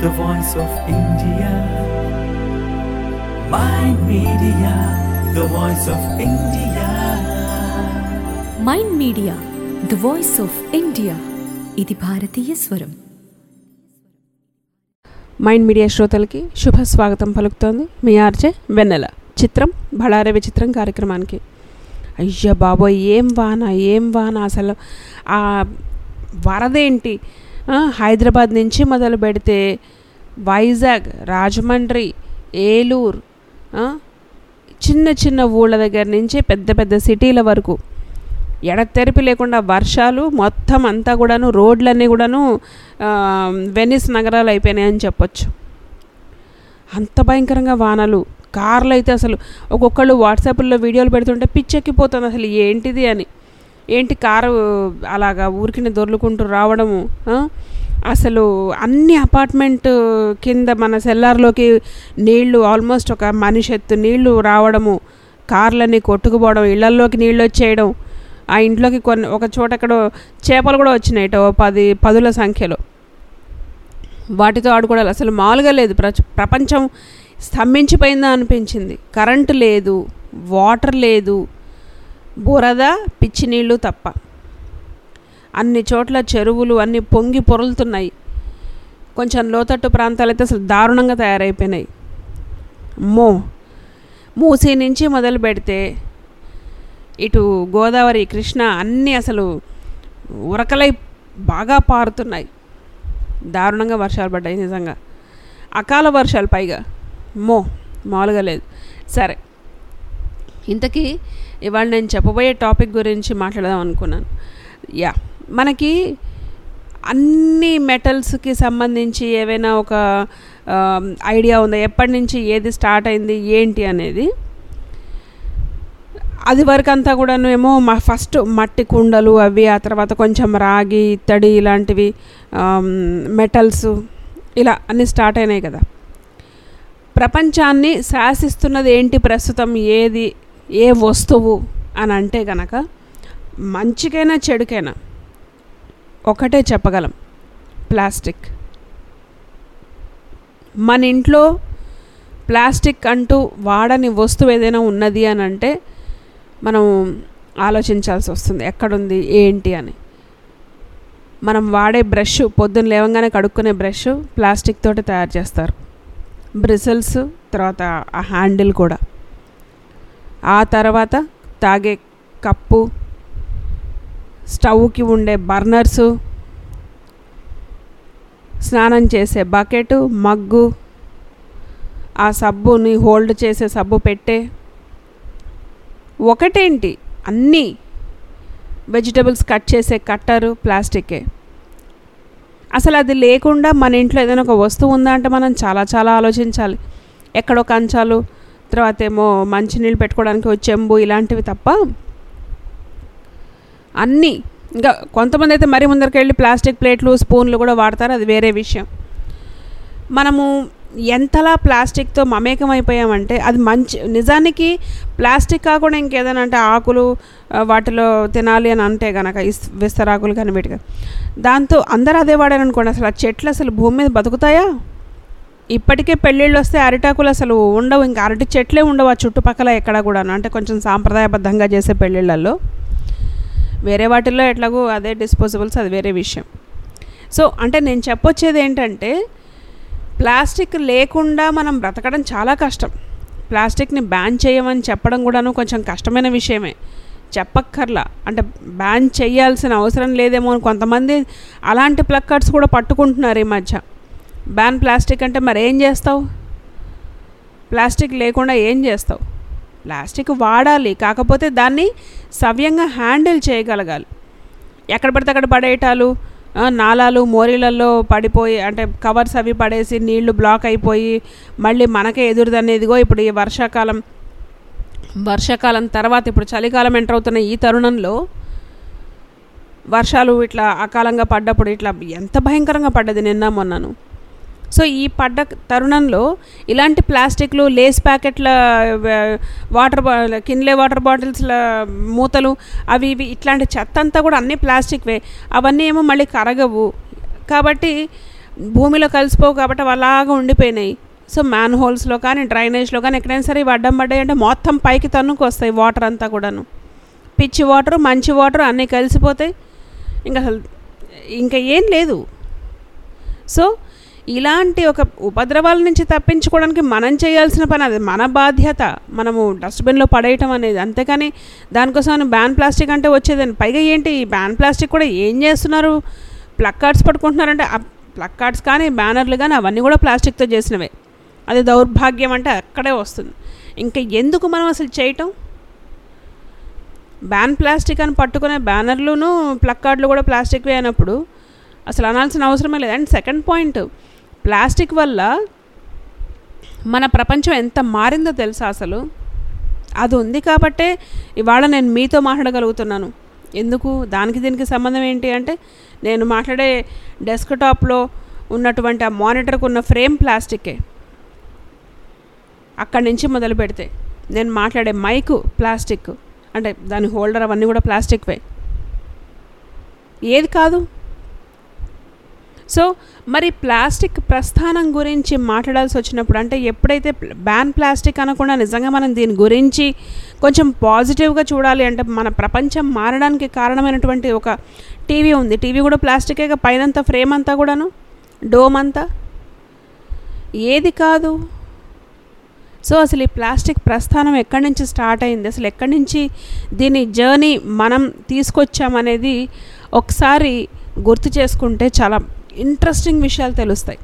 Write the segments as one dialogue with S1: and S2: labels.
S1: the voice of India. Mind Media, the voice of India.
S2: Mind Media the voice of India ఇది భారతీయ స్వరం
S3: mind Media శ్రోతలకి శుభ స్వాగతం పలుకుతోంది మీ ఆర్జే వెన్నెల చిత్రం బళారే విచిత్రం కార్యక్రమానికి అయ్యా బాబోయ్ ఏం వాన ఏం వాన అసలు ఆ వరదేంటి ఆ, హైదరాబాద్ నుంచి మొదలు పెడితే వైజాగ్ రాజమండ్రి ఏలూరు ఆ, చిన్న చిన్న ఊళ్ళ దగ్గర నుంచి పెద్ద పెద్ద సిటీల వరకు ఎడతెరిపి లేకుండా వర్షాలు మొత్తం అంతా కూడాను రోడ్లన్నీ కూడాను ఆ, వెనిస్ నగరాలు అయిపోయినాయని చెప్పొచ్చు అంత భయంకరంగా వానలు కార్లు అయితే అసలు ఒక్కొక్కళ్ళు వాట్సాప్లో వీడియోలు పెడుతుంటే పిచ్చెక్కిపోతుంది అసలు ఏంటిది అని ఏంటి కారు అలాగా ఊరికిని దొర్లుకుంటూ రావడము ఆ? అసలు అన్ని అపార్ట్మెంట్ కింద మన సెల్లార్లోకి నీళ్లు ఆల్మోస్ట్ ఒక మనిషి ఎత్తు నీళ్లు రావడము కార్లన్నీ కొట్టుకుపోవడం ఇళ్లల్లోకి నీళ్ళు వచ్చేయడం ఆ ఇంట్లోకి కొన్ని ఒక చోట ఎక్కడో చేపలు కూడా వచ్చినాయి ఓ పది పదుల సంఖ్యలో వాటితో ఆడుకోవడాలు అసలు మామూలుగా లేదు ప్రచ ప్రపంచం స్తంభించిపోయిందా అనిపించింది కరెంటు లేదు వాటర్ లేదు బురద పిచ్చి నీళ్ళు తప్ప అన్ని చోట్ల చెరువులు అన్ని పొంగి పొరులుతున్నాయి కొంచెం లోతట్టు ప్రాంతాలు అయితే అసలు దారుణంగా తయారైపోయినాయి అమ్మో మూసీ నుంచి మొదలు పెడితే ఇటు గోదావరి కృష్ణ అన్నీ అసలు ఉరకలై బాగా పారుతున్నాయి దారుణంగా వర్షాలు పడ్డాయి నిజంగా అకాల వర్షాలు పైగా మో మామూలుగా లేదు సరే ఇంతకీ ఇవాళ నేను చెప్పబోయే టాపిక్ గురించి మాట్లాడదాం అనుకున్నాను యా మనకి అన్ని మెటల్స్కి సంబంధించి ఏవైనా ఒక ఐడియా ఉందా ఎప్పటి నుంచి ఏది స్టార్ట్ అయింది ఏంటి అనేది అది వరకు అంతా కూడాను ఏమో మా ఫస్ట్ మట్టి కుండలు అవి ఆ తర్వాత కొంచెం రాగి ఇత్తడి ఇలాంటివి మెటల్స్ ఇలా అన్నీ స్టార్ట్ అయినాయి కదా ప్రపంచాన్ని శాసిస్తున్నది ఏంటి ప్రస్తుతం ఏది ఏ వస్తువు అని అంటే గనక మంచికైనా చెడుకైనా ఒకటే చెప్పగలం ప్లాస్టిక్ మన ఇంట్లో ప్లాస్టిక్ అంటూ వాడని వస్తువు ఏదైనా ఉన్నది అని అంటే మనం ఆలోచించాల్సి వస్తుంది ఎక్కడుంది ఏంటి అని మనం వాడే బ్రష్ పొద్దున్న లేవగానే కడుక్కునే బ్రష్ ప్లాస్టిక్ తోటి తయారు చేస్తారు బ్రిసల్స్ తర్వాత ఆ హ్యాండిల్ కూడా ఆ తర్వాత తాగే కప్పు స్టవ్కి ఉండే బర్నర్సు స్నానం చేసే బకెట్ మగ్గు ఆ సబ్బుని హోల్డ్ చేసే సబ్బు పెట్టే ఒకటేంటి అన్నీ వెజిటబుల్స్ కట్ చేసే కట్టరు ప్లాస్టికే అసలు అది లేకుండా మన ఇంట్లో ఏదైనా ఒక వస్తువు ఉందా అంటే మనం చాలా చాలా ఆలోచించాలి ఎక్కడో కంచాలు తర్వాత ఏమో మంచినీళ్ళు పెట్టుకోవడానికి ఒక చెంబు ఇలాంటివి తప్ప అన్నీ ఇంకా కొంతమంది అయితే మరీ ముందరికి వెళ్ళి ప్లాస్టిక్ ప్లేట్లు స్పూన్లు కూడా వాడతారు అది వేరే విషయం మనము ఎంతలా ప్లాస్టిక్తో మమేకం అయిపోయామంటే అది మంచి నిజానికి ప్లాస్టిక్ కాకుండా ఇంకేదైనా అంటే ఆకులు ఆ, వాటిలో తినాలి అని అంటే కనుక ఇస్ విస్తరాకులు కానీ వీటిగా దాంతో అందరూ అదే వాడారు అనుకోండి అసలు ఆ చెట్లు అసలు భూమి మీద బతుకుతాయా ఇప్పటికే పెళ్ళిళ్ళు వస్తే అరిటాకులు అసలు ఉండవు ఇంకా అరటి చెట్లే ఉండవు ఆ చుట్టుపక్కల ఎక్కడ కూడా అంటే కొంచెం సాంప్రదాయబద్ధంగా చేసే పెళ్ళిళ్ళల్లో వేరే వాటిల్లో ఎట్లాగో అదే డిస్పోజబుల్స్ అది వేరే విషయం సో అంటే నేను చెప్పొచ్చేది ఏంటంటే ప్లాస్టిక్ లేకుండా మనం బ్రతకడం చాలా కష్టం ప్లాస్టిక్ని బ్యాన్ చేయమని చెప్పడం కూడాను కొంచెం కష్టమైన విషయమే చెప్పక్కర్లా అంటే బ్యాన్ చేయాల్సిన అవసరం లేదేమో అని కొంతమంది అలాంటి ప్లక్కర్స్ కూడా పట్టుకుంటున్నారు ఈ మధ్య బ్యాన్ ప్లాస్టిక్ అంటే మరి ఏం చేస్తావు ప్లాస్టిక్ లేకుండా ఏం చేస్తావు ప్లాస్టిక్ వాడాలి కాకపోతే దాన్ని సవ్యంగా హ్యాండిల్ చేయగలగాలి ఎక్కడ పడితే అక్కడ పడేయటాలు ఆ, నాలాలు మోరీలలో పడిపోయి అంటే కవర్స్ అవి పడేసి నీళ్లు బ్లాక్ అయిపోయి మళ్ళీ మనకే ఎదురుదనేదిగో ఇప్పుడు ఈ వర్షాకాలం వర్షాకాలం తర్వాత ఇప్పుడు చలికాలం ఎంటర్ అవుతున్న ఈ తరుణంలో వర్షాలు ఇట్లా అకాలంగా పడ్డప్పుడు ఇట్లా ఎంత భయంకరంగా పడ్డది నిన్న మొన్నను సో ఈ పడ్డ తరుణంలో ఇలాంటి ప్లాస్టిక్లు లేస్ ప్యాకెట్ల వ- వాటర్ బా కిన్లే వాటర్ బాటిల్స్ల మూతలు అవి ఇవి ఇట్లాంటి చెత్త అంతా కూడా అన్నీ ప్లాస్టిక్వే అవన్నీ ఏమో మళ్ళీ కరగవు కాబట్టి భూమిలో కలిసిపోవు కాబట్టి అవి అలాగా ఉండిపోయినాయి సో మ్యాన్ హోల్స్లో కానీ డ్రైనేజ్లో కానీ ఎక్కడైనా సరే ఇవి అడ్డం పడ్డాయి అంటే మొత్తం పైకి తన్నుకు వస్తాయి వాటర్ అంతా కూడాను పిచ్చి వాటర్ మంచి వాటర్ అన్నీ కలిసిపోతాయి ఇంకా అసలు ఇంకా ఏం లేదు సో ఇలాంటి ఒక ఉపద్రవాల నుంచి తప్పించుకోవడానికి మనం చేయాల్సిన పని అది మన బాధ్యత మనము డస్ట్బిన్లో పడేయటం అనేది అంతేకాని దానికోసం బ్యాన్ ప్లాస్టిక్ అంటే వచ్చేదని పైగా ఏంటి ఈ బ్యాన్ ప్లాస్టిక్ కూడా ఏం చేస్తున్నారు ప్లక్ కార్డ్స్ పట్టుకుంటున్నారంటే ఆ ప్లక్ కార్డ్స్ కానీ బ్యానర్లు కానీ అవన్నీ కూడా ప్లాస్టిక్తో చేసినవే అది దౌర్భాగ్యం అంటే అక్కడే వస్తుంది ఇంకా ఎందుకు మనం అసలు చేయటం బ్యాన్ ప్లాస్టిక్ అని పట్టుకునే బ్యానర్లును ప్లక్ కార్డులు కూడా ప్లాస్టిక్వే అయినప్పుడు అసలు అనాల్సిన అవసరమే లేదు అండ్ సెకండ్ పాయింట్ ప్లాస్టిక్ వల్ల మన ప్రపంచం ఎంత మారిందో తెలుసా అసలు అది ఉంది కాబట్టే ఇవాళ నేను మీతో మాట్లాడగలుగుతున్నాను ఎందుకు దానికి దీనికి సంబంధం ఏంటి అంటే నేను మాట్లాడే డెస్క్టాప్లో ఉన్నటువంటి ఆ మానిటర్కు ఉన్న ఫ్రేమ్ ప్లాస్టికే అక్కడి నుంచి మొదలు పెడితే నేను మాట్లాడే మైకు ప్లాస్టిక్ అంటే దాని హోల్డర్ అవన్నీ కూడా ప్లాస్టిక్వే ఏది కాదు సో మరి ప్లాస్టిక్ ప్రస్థానం గురించి మాట్లాడాల్సి వచ్చినప్పుడు అంటే ఎప్పుడైతే బ్యాన్ ప్లాస్టిక్ అనకుండా నిజంగా మనం దీని గురించి కొంచెం పాజిటివ్గా చూడాలి అంటే మన ప్రపంచం మారడానికి కారణమైనటువంటి ఒక టీవీ ఉంది టీవీ కూడా ప్లాస్టికే పైనంతా ఫ్రేమ్ అంతా కూడాను డోమ్ అంతా ఏది కాదు సో అసలు ఈ ప్లాస్టిక్ ప్రస్థానం ఎక్కడి నుంచి స్టార్ట్ అయింది అసలు ఎక్కడి నుంచి దీని జర్నీ మనం తీసుకొచ్చామనేది ఒకసారి గుర్తు చేసుకుంటే చాలా ఇంట్రెస్టింగ్ విషయాలు తెలుస్తాయి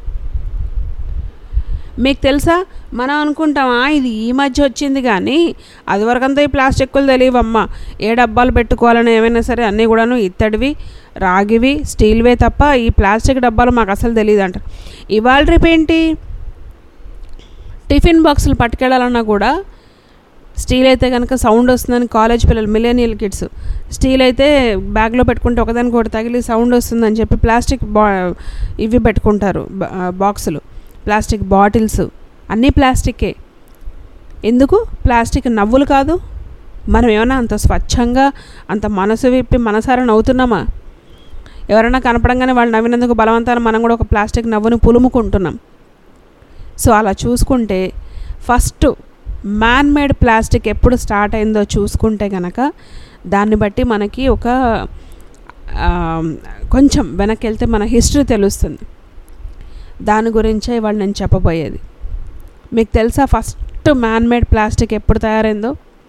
S3: మీకు తెలుసా మనం అనుకుంటామా ఇది ఈ మధ్య వచ్చింది కానీ అది వరకంతా ఈ ప్లాస్టిక్లు తెలియవమ్మా ఏ డబ్బాలు పెట్టుకోవాలని ఏమైనా సరే అన్నీ కూడాను ఇత్తడివి రాగివి స్టీల్వే తప్ప ఈ ప్లాస్టిక్ డబ్బాలు మాకు అసలు తెలియదు అంటారు ఇవాళ రేపు ఏంటి టిఫిన్ బాక్సులు పట్టుకెళ్ళాలన్నా కూడా స్టీల్ అయితే కనుక సౌండ్ వస్తుందని కాలేజ్ పిల్లలు మిలేనియల్ కిడ్స్ స్టీల్ అయితే బ్యాగ్లో పెట్టుకుంటే ఒకదానికి ఒకటి తగిలి సౌండ్ వస్తుందని చెప్పి ప్లాస్టిక్ బా ఇవి పెట్టుకుంటారు బాక్సులు ప్లాస్టిక్ బాటిల్స్ అన్నీ ప్లాస్టికే ఎందుకు ప్లాస్టిక్ నవ్వులు కాదు మనం ఏమైనా అంత స్వచ్ఛంగా అంత మనసు విప్పి మనసారా నవ్వుతున్నామా ఎవరైనా కనపడంగానే వాళ్ళు నవ్వినందుకు బలవంతాన మనం కూడా ఒక ప్లాస్టిక్ నవ్వుని పులుముకుంటున్నాం సో అలా చూసుకుంటే ఫస్ట్ మ్యాన్ మేడ్ ప్లాస్టిక్ ఎప్పుడు స్టార్ట్ అయిందో చూసుకుంటే కనుక దాన్ని బట్టి మనకి ఒక కొంచెం వెనక్కి వెళ్తే మన హిస్టరీ తెలుస్తుంది దాని గురించే ఇవాళ నేను చెప్పబోయేది మీకు తెలుసా ఫస్ట్ మ్యాన్ మేడ్ ప్లాస్టిక్ ఎప్పుడు తయారైందో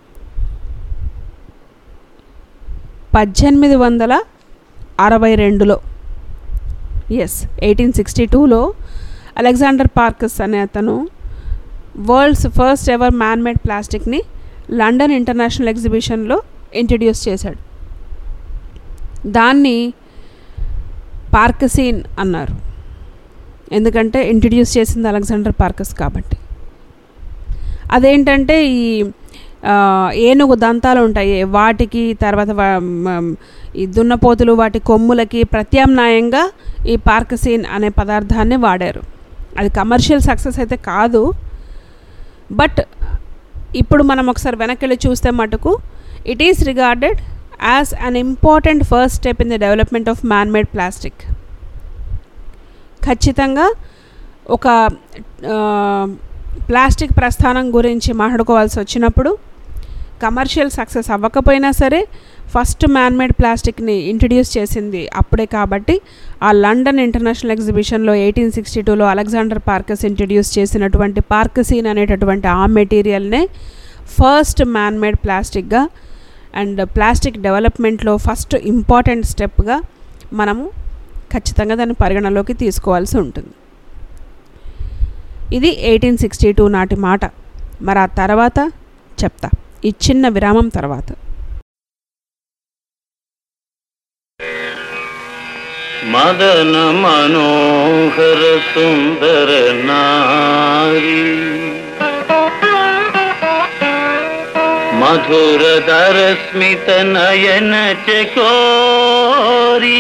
S3: పద్దెనిమిది వందల అరవై రెండులో ఎస్ ఎయిటీన్ సిక్స్టీ టూలో అలెగ్జాండర్ పార్కస్ అనే అతను world's first ever man made ప్లాస్టిక్ని లండన్ ఇంటర్నేషనల్ ఎగ్జిబిషన్లో ఇంట్రడ్యూస్ చేశాడు దాన్ని పార్కసీన్ అన్నారు ఎందుకంటే ఇంట్రడ్యూస్ చేసింది అలెగ్జాండర్ పార్కస్ కాబట్టి అదేంటంటే ఈ ఏనుగు దంతాలు ఉంటాయి వాటికి తర్వాత ఈ దున్నపోతులు వాటి కొమ్ములకి ప్రత్యామ్నాయంగా ఈ పార్కసీన్ అనే పదార్థాన్ని వాడారు అది కమర్షియల్ సక్సెస్ అయితే కాదు బట్ ఇప్పుడు మనం ఒకసారి వెనక్కి వెళ్ళి చూస్తే మటుకు it is regarded as an important first step in the development of man made plastic ఖచ్చితంగా ఒక ప్లాస్టిక్ ప్రస్థానం గురించి మాట్లాడుకోవాల్సి వచ్చినప్పుడు కమర్షియల్ సక్సెస్ అవ్వకపోయినా సరే ఫస్ట్ మ్యాన్ మేడ్ ప్లాస్టిక్ని ఇంట్రడ్యూస్ చేసింది అప్పుడే కాబట్టి ఆ లండన్ ఇంటర్నేషనల్ ఎగ్జిబిషన్లో ఎయిటీన్ సిక్స్టీ టూలో అలెగ్జాండర్ పార్కస్ ఇంట్రడ్యూస్ చేసినటువంటి పార్కసీన్ అనేటటువంటి ఆ మెటీరియల్నే ఫస్ట్ మ్యాన్ మేడ్ ప్లాస్టిక్గా అండ్ ప్లాస్టిక్ డెవలప్మెంట్లో ఫస్ట్ ఇంపార్టెంట్ స్టెప్గా మనము ఖచ్చితంగా దాన్ని పరిగణలోకి తీసుకోవాల్సి ఉంటుంది ఇది ఎయిటీన్ సిక్స్టీ టూ నాటి మాట మరి ఆ తర్వాత చెప్తా ఈ చిన్న విరామం తర్వాత
S4: మదన మనోహర సుందర నారి మధుర దర స్మిత నయన చకోరి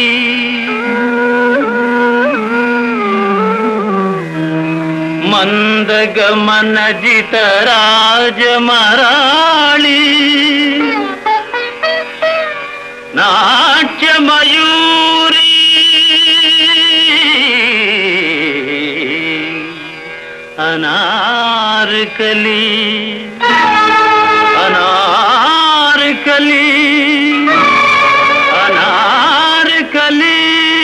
S4: మందగమన జిత రాజమరాళి నాట్యమయూరీ అనార్కలి అనార్కలి అనార్కలి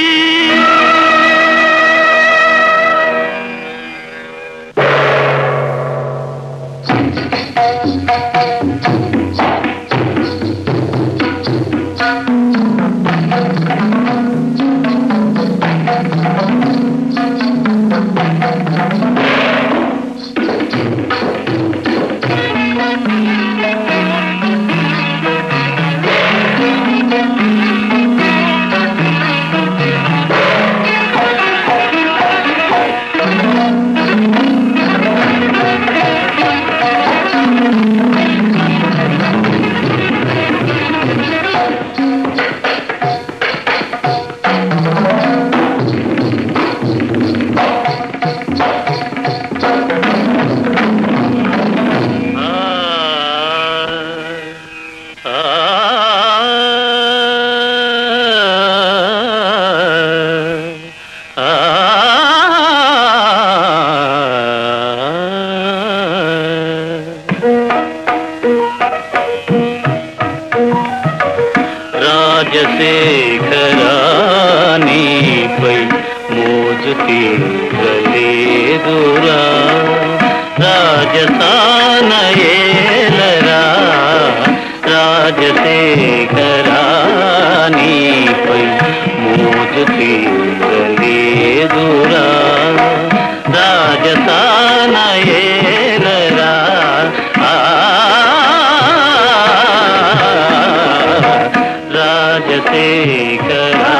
S4: రాజశేఖరానిపై మోజు తీరలేదురా రాజసానయేలరా రాజశేఖరానిపై మోజు తీరలేదురా రాజసానయేలరా ఆ రాజశేఖరా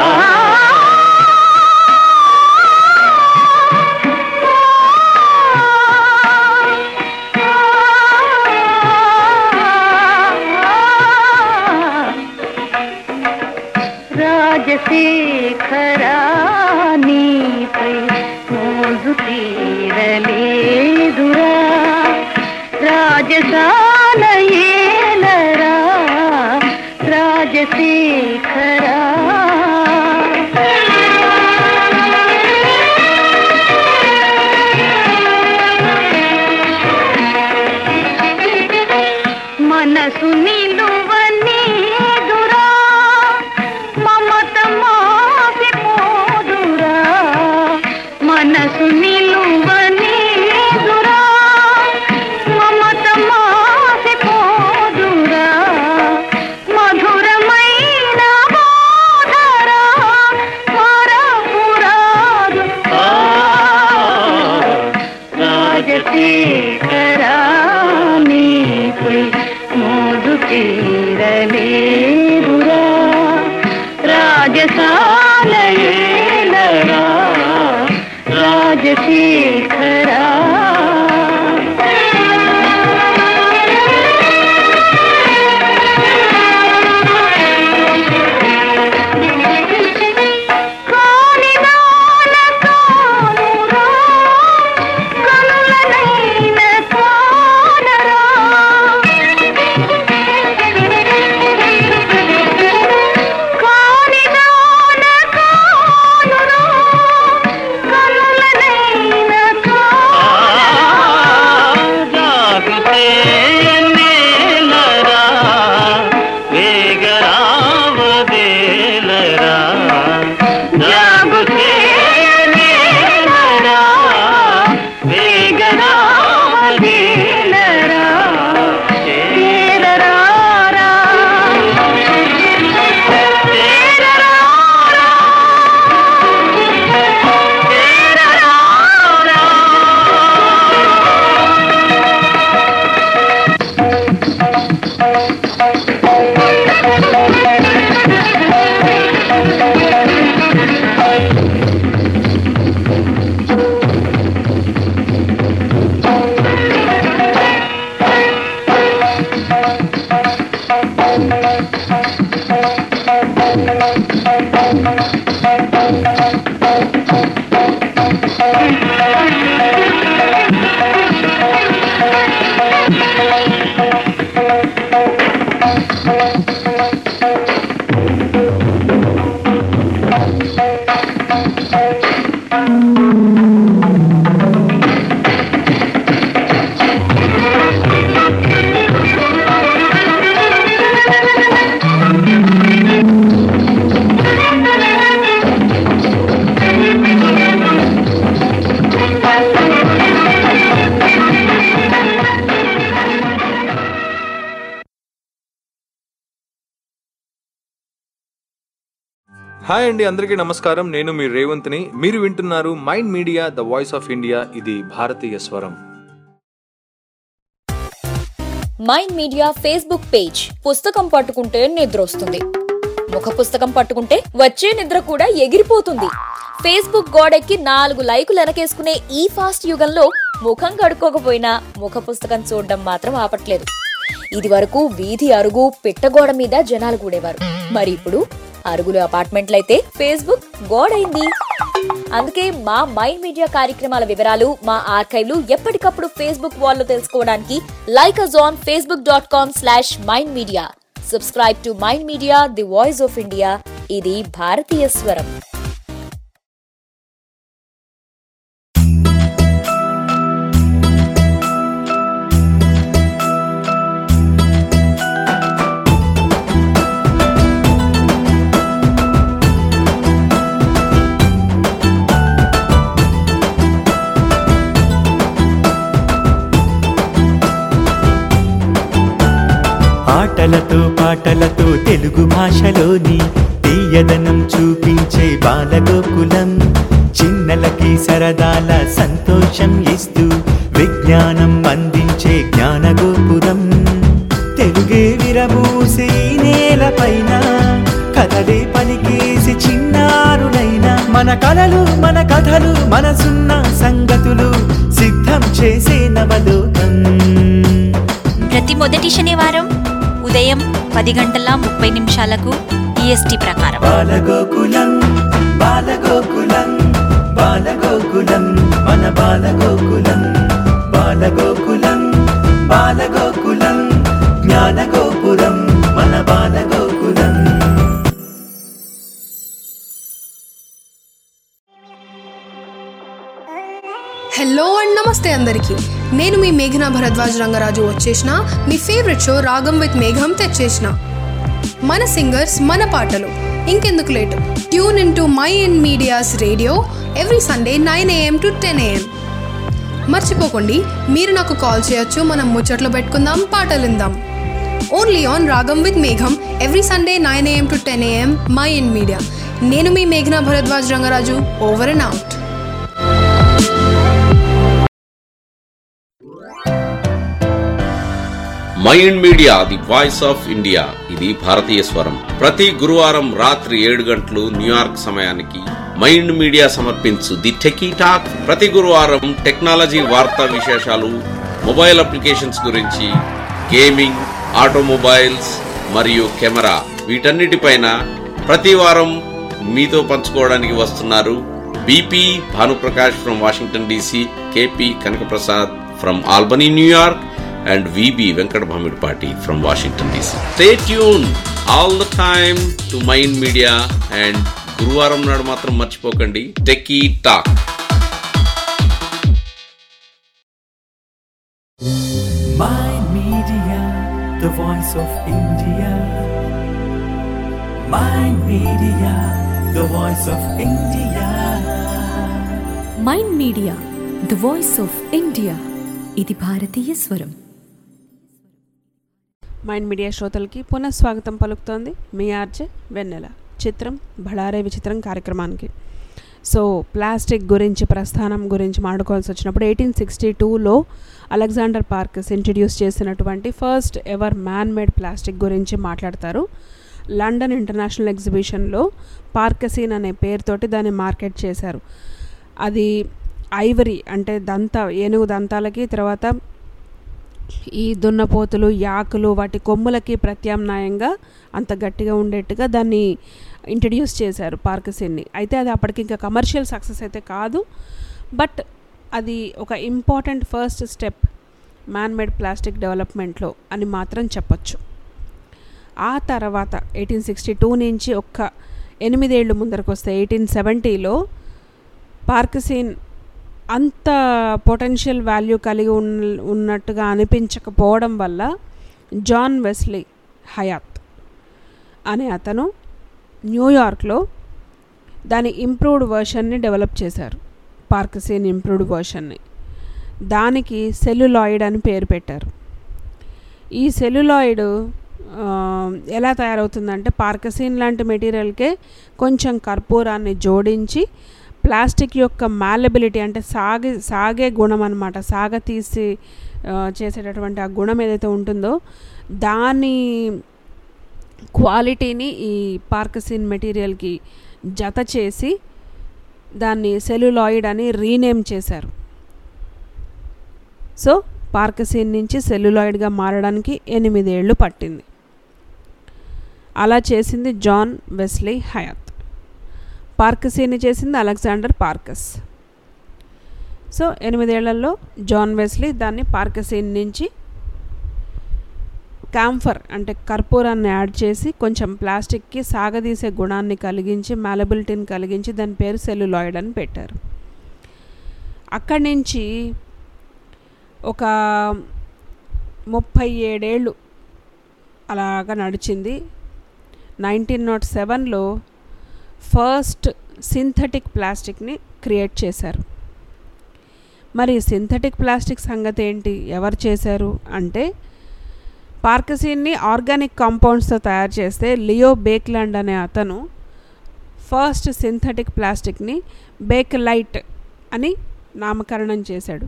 S5: రాజశేఖరానిపై మోజు తీరలేదురా రాజసాల ఏలరా రాజశేఖరా మనసు నిలువనీదురా మమత మాసిపోదురా మనసు నిలువనీదురా మమత మాసిపోదురా మధురమైన బోధరా మరపురాదు రాజశేఖరానిపై మోదు తీరలేదురా రాజసాలయేలరా రాజశేఖరా కానిదాన కానురా కనులనైన కానరా కానిదాన కానురా కనులనైన కానరా
S6: హాయ్ అండి అందరికీ నమస్కారం నేను మీ రేవంత్ని మీరు వింటున్నారు Mind Media the voice of India ఇది భారతీయ స్వరం
S7: మైండ్ మీడియా ఫేస్బుక్ పేజ్ పుస్తకం పట్టుకుంటే నిద్ర వస్తుంది ముఖ పుస్తకం పట్టుకుంటే వచ్చే నిద్ర కూడా ఎగిరిపోతుంది ఫేస్బుక్ గోడెక్కి నాలుగు లైకులు వెనకేసుకునే ఈ ఫాస్ట్ యుగంలో ముఖం కడుక్కోకపోయినా ముఖ పుస్తకం చూడడం మాత్రం ఆపట్లేదు ఇది వరకు వీధి అరుగు పిట్టగోడ మీద జనాలు కూడేవారు మరి ఇప్పుడు అరుగులు అపార్ట్మెంట్లయితే ఫేస్బుక్ గోడైంది అందుకే మా మైండ్ మీడియా కార్యక్రమాల వివరాలు మా ఆర్కైవ్లు ఎప్పటికప్పుడు ఫేస్బుక్ వాల్లో తెలుసుకోవడానికి like us on Facebook dot com slash Mind Media subscribe to Mind Media the voice of India ఇది భారతీయ స్వరం
S1: ఆటలతో పాటలతో తెలుగు భాషలోని తీయదనం చూపించే బాలగోకులం చిన్నలకి సరదాల సంతోషం ఇస్తూ విజ్ఞానం అందించే జ్ఞానగోపురం తెలుగే విరబూసి ఈ నేలపైన కథలే పలికేసి చిన్నారులైన మన కలలు మన కథలు మనసున్న సంగతులు సిద్ధం చేసే నవలోకం
S8: ప్రతి మొదటి శనివారం ఉదయం పది గంటల ముప్పై నిమిషాలకు ఈఎస్టీ ప్రకారం
S1: బాలగోకులం బాలగోకులం బాలగోకులం మన బాలగోకులం బాలగోకులం బాలగోకులం జ్ఞానగోపురం మన బాలగోకులం
S9: హలో అండ్ నమస్తే అందరికీ నేను మీ మేఘనా భరద్వాజ్ రంగరాజు వచ్చేసిన మీ ఫేవరెట్ షో రాగం విత్ మేఘం తెచ్చేసిన మన సింగర్స్ మన పాటలు ఇంకెందుకు late tune in to Mind Media's radio every Sunday nine AM to ten AM మర్చిపోకండి మీరు నాకు కాల్ చేయొచ్చు మనం ముచ్చట్లు పెట్టుకుందాం పాటలు విందాం ఓన్లీ ఆన్ రాగం విత్ మేఘం every Sunday nine AM to ten AM Mind Media నేను మీ మేఘనా Bharadwaj Rangaraju over and out
S10: Mind Media the voice of India ఇది భారతీయ స్వరం ప్రతి గురువారం రాత్రి ఏడు గంటలు న్యూయార్క్ సమయానికి మైండ్ మీడియా సమర్పించు ది టెకీ టాక్ ప్రతి గురువారం టెక్నాలజీ వార్తా విశేషాలు మొబైల్ అప్లికేషన్స్ గురించి గేమింగ్ ఆటోమొబైల్స్ మరియు కెమెరా వీటన్నిటిపైన ప్రతి వారం మీతో పంచుకోవడానికి వస్తున్నారు BP Bhanuprakash from Washington DC KP Kanakaprasad from Albany New York and VB Venkat Bhamidpati from Washington DC. Stay tuned all the time to Mind Media and గురువారం నాడు మాత్రం మర్చిపోకండి techie talk
S1: Mind Media, the voice of India. Mind Media, the voice of India.
S2: Mind Media the voice of India ఇది భారతీయ స్వరం
S3: mind Media శ్రోతలకి పునఃస్వాగతం పలుకుతోంది మీ ఆర్జే వెన్నెల చిత్రం బళారే విచిత్రం కార్యక్రమానికి సో ప్లాస్టిక్ గురించి ప్రస్థానం గురించి మాట్లాడుకోవాల్సి వచ్చినప్పుడు ఎయిటీన్ సిక్స్టీ టూలో అలెగ్జాండర్ పార్కస్ ఇంట్రడ్యూస్ చేసినటువంటి first ever man made plastic గురించి మాట్లాడతారు లండన్ ఇంటర్నేషనల్ ఎగ్జిబిషన్లో పార్కసీన్ అనే పేరుతోటి దాన్ని మార్కెట్ చేశారు అది ఐవరీ అంటే దంత ఏనుగు దంతాలకి తర్వాత ఈ దున్నపోతులు యాకులు వాటి కొమ్ములకి ప్రత్యామ్నాయంగా అంత గట్టిగా ఉండేట్టుగా దాన్ని ఇంట్రడ్యూస్ చేశారు పార్కసిన్ని అయితే అది అప్పటికి ఇంకా కమర్షియల్ సక్సెస్ అయితే కాదు బట్ అది ఒక important first step man made plastic డెవలప్మెంట్లో అని మాత్రం చెప్పొచ్చు ఆ తర్వాత ఎయిటీన్ సిక్స్టీ టూ నుంచి ఒక్క ఎనిమిదేళ్ళు ముందరకు వస్తే ఎయిటీన్ సెవెంటీలో పార్కసీన్ అంత పొటెన్షియల్ వాల్యూ కలిగి ఉన్న ఉన్నట్టుగా అనిపించకపోవడం వల్ల జాన్ వెస్లీ హయాత్ అనే అతను న్యూయార్క్లో దాని ఇంప్రూవ్డ్ వర్షన్ని డెవలప్ చేశారు పార్కసీన్ ఇంప్రూవ్డ్ వర్షన్ని దానికి సెల్యులాయిడ్ అని పేరు పెట్టారు ఈ సెల్యులాయిడ్ ఆ, ఎలా తయారవుతుందంటే పార్కసిన్ లాంటి మెటీరియల్కే కొంచెం కర్పూరాన్ని జోడించి ప్లాస్టిక్ యొక్క మ్యాలబిలిటీ అంటే సాగి సాగే గుణం అనమాట సాగ తీసి ఆ, చేసేటటువంటి ఆ గుణం ఏదైతే ఉంటుందో దాని క్వాలిటీని ఈ పార్కసిన్ మెటీరియల్కి జత చేసి దాన్ని సెల్యులాయిడ్ అని రీనేమ్ చేశారు సో పార్కసిన్ నుంచి సెల్యులాయిడ్గా మారడానికి ఎనిమిదేళ్లు పట్టింది అలా చేసింది జాన్ వెస్లీ హయాత్ పార్కసీని చేసింది అలెగ్జాండర్ పార్కస్ సో ఎనిమిదేళ్లలో జాన్ వెస్లీ దాన్ని పార్కసీన్ నుంచి క్యాంఫర్ అంటే కర్పూరాన్ని యాడ్ చేసి కొంచెం ప్లాస్టిక్కి సాగదీసే గుణాన్ని కలిగించి మ్యాలబిలిటీని కలిగించి దాని పేరు సెల్యులాయిడ్ అని పెట్టారు అక్కడి నుంచి ఒక ముప్పై ఏడేళ్ళు అలాగా నడిచింది నైన్టీన్ నాట్ సెవెన్లో ఫస్ట్ సింథటిక్ ప్లాస్టిక్ని క్రియేట్ చేశారు మరి సింథటిక్ ప్లాస్టిక్ సంగతి ఏంటి ఎవరు చేశారు అంటే పార్కసీన్ని ఆర్గానిక్ కాంపౌండ్స్తో తయారు చేస్తే లియో బేక్లాండ్ అనే అతను ఫస్ట్ సింథటిక్ ప్లాస్టిక్ని బేక్లైట్ అని నామకరణం చేశాడు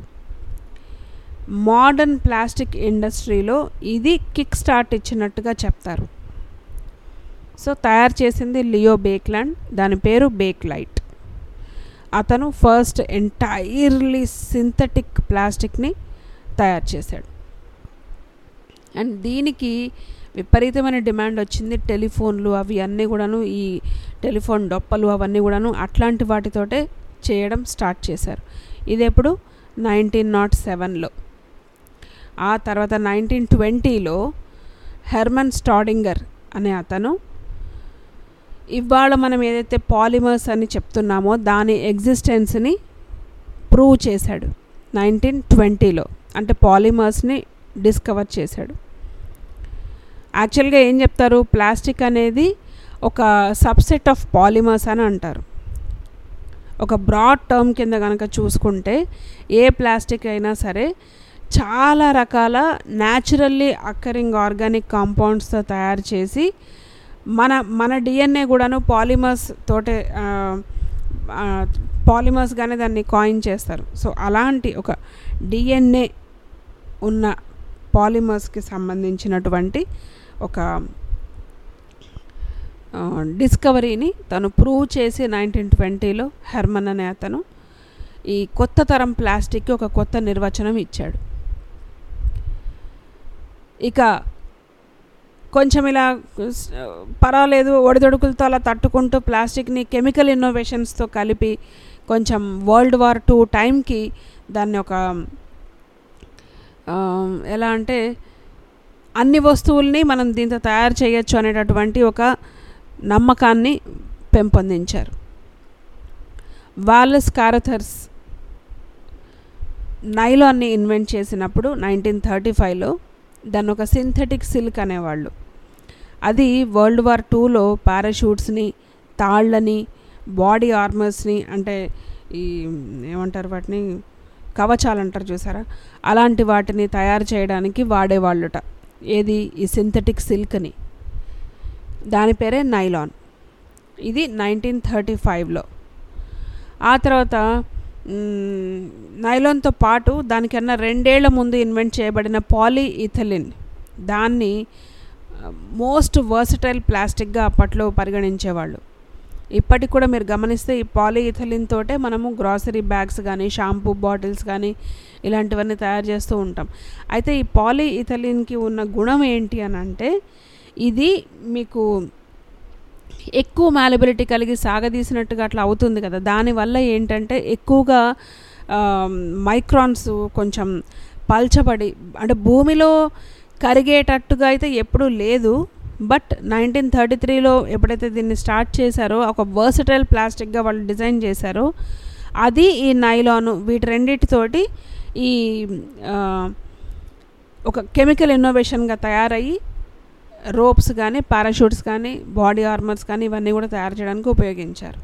S3: మోడర్న్ ప్లాస్టిక్ ఇండస్ట్రీలో ఇది కిక్ స్టార్ట్ ఇచ్చినట్టుగా చెప్తారు సో తయారు చేసింది లియో బేక్లాండ్ దాని పేరు బేక్లైట్ అతను ఫస్ట్ ఎంటైర్లీ సింథటిక్ ప్లాస్టిక్ని తయారు చేశాడు అండ్ దీనికి విపరీతమైన డిమాండ్ వచ్చింది టెలిఫోన్లు అవి అన్నీ కూడాను ఈ టెలిఫోన్ డొప్పలు అవన్నీ కూడాను అట్లాంటి వాటితోటే చేయడం స్టార్ట్ చేశారు ఇది ఎప్పుడు నైన్టీన్ నాట్ సెవెన్లో ఆ తర్వాత నైన్టీన్ ట్వంటీలో హెర్మన్ స్టాడింగర్ అనే అతను ఇవాళ మనం ఏదైతే పాలిమర్స్ అని చెప్తున్నామో దాని ఎగ్జిస్టెన్స్ని ప్రూవ్ చేశాడు నైన్టీన్ ట్వంటీలో అంటే పాలిమర్స్ని డిస్కవర్ చేశాడు యాక్చువల్గా ఏం చెప్తారు ప్లాస్టిక్ అనేది ఒక సబ్సెట్ ఆఫ్ పాలిమర్స్ అని అంటారు ఒక బ్రాడ్ టర్మ్ కింద కనుక చూసుకుంటే ఏ ప్లాస్టిక్ అయినా సరే చాలా రకాల న్యాచురల్లీ అక్కరింగ్ ఆర్గానిక్ కాంపౌండ్స్తో తయారు చేసి మన మన డిఎన్ఏ కూడాను పాలిమర్స్ తోటే పాలిమర్స్గానే దాన్ని కాయిన్ చేస్తారు సో అలాంటి ఒక డిఎన్ఏ ఉన్న పాలిమర్స్కి సంబంధించినటువంటి ఒక డిస్కవరీని తను ప్రూవ్ చేసి నైన్టీన్ ట్వంటీలో హెర్మన్ అనే అతను ఈ కొత్త తరం ప్లాస్టిక్కి ఒక కొత్త నిర్వచనం ఇచ్చాడు ఇక కొంచెం ఇలా పర్వాలేదు ఒడిదొడుకులతో అలా తట్టుకుంటూ ప్లాస్టిక్ని కెమికల్ ఇన్నోవేషన్స్తో కలిపి కొంచెం వరల్డ్ వార్ టూ టైంకి దాన్ని ఒక ఎలా అంటే అన్ని వస్తువుల్ని మనం దీంతో తయారు చేయొచ్చు అనేటటువంటి ఒక నమ్మకాన్ని పెంపొందించారు వాలస్ కారథర్స్ నైలాన్ని ఇన్వెంట్ చేసినప్పుడు నైన్టీన్ థర్టీ ఫైవ్లో దాన్ని ఒక సింథటిక్ సిల్క్ అనేవాళ్ళు అది వరల్డ్ వార్ టూలో పారాషూట్స్ని తాళ్ళని బాడీ ఆర్మర్స్ని అంటే ఈ ఏమంటారు వాటిని కవచాలు అంటారు చూసారా అలాంటి వాటిని తయారు చేయడానికి వాడేవాళ్ళుట ఏది ఈ సింథటిక్ సిల్క్ని దాని పేరే నైలాన్ ఇది నైన్టీన్ థర్టీ ఫైవ్లో ఆ తర్వాత నైలాన్తో పాటు దానికన్నా రెండేళ్ల ముందు ఇన్వెంట్ చేయబడిన పాలీ ఇథలిన్ దాన్ని మోస్ట్ వర్సటైల్ ప్లాస్టిక్గా అప్పట్లో పరిగణించేవాళ్ళు ఇప్పటికి కూడా మీరు గమనిస్తే ఈ పాలీ ఇథలిన్ తోటే మనము గ్రాసరీ బ్యాగ్స్ కానీ షాంపూ బాటిల్స్ కానీ ఇలాంటివన్నీ తయారు చేస్తూ ఉంటాం అయితే ఈ పాలీ ఇథలిన్కి ఉన్న గుణం ఏంటి అని అంటే ఇది మీకు ఎక్కువ మ్యాలబిలిటీ కలిగి సాగదీసినట్టుగా అట్లా అవుతుంది కదా దానివల్ల ఏంటంటే ఎక్కువగా మైక్రాన్స్ కొంచెం పల్చబడి అంటే భూమిలో కరిగేటట్టుగా అయితే ఎప్పుడూ లేదు బట్ నైన్టీన్ థర్టీ త్రీలో ఎప్పుడైతే దీన్ని స్టార్ట్ చేశారో ఒక వర్సటైల్ ప్లాస్టిక్గా వాళ్ళు డిజైన్ చేశారో అది ఈ నైలాను వీటి రెండింటితోటి ఈ ఒక కెమికల్ ఇన్నోవేషన్గా తయారయ్యి రోప్స్ కానీ పారాషూట్స్ కానీ బాడీ ఆర్మర్స్ కానీ ఇవన్నీ కూడా తయారు చేయడానికి ఉపయోగించారు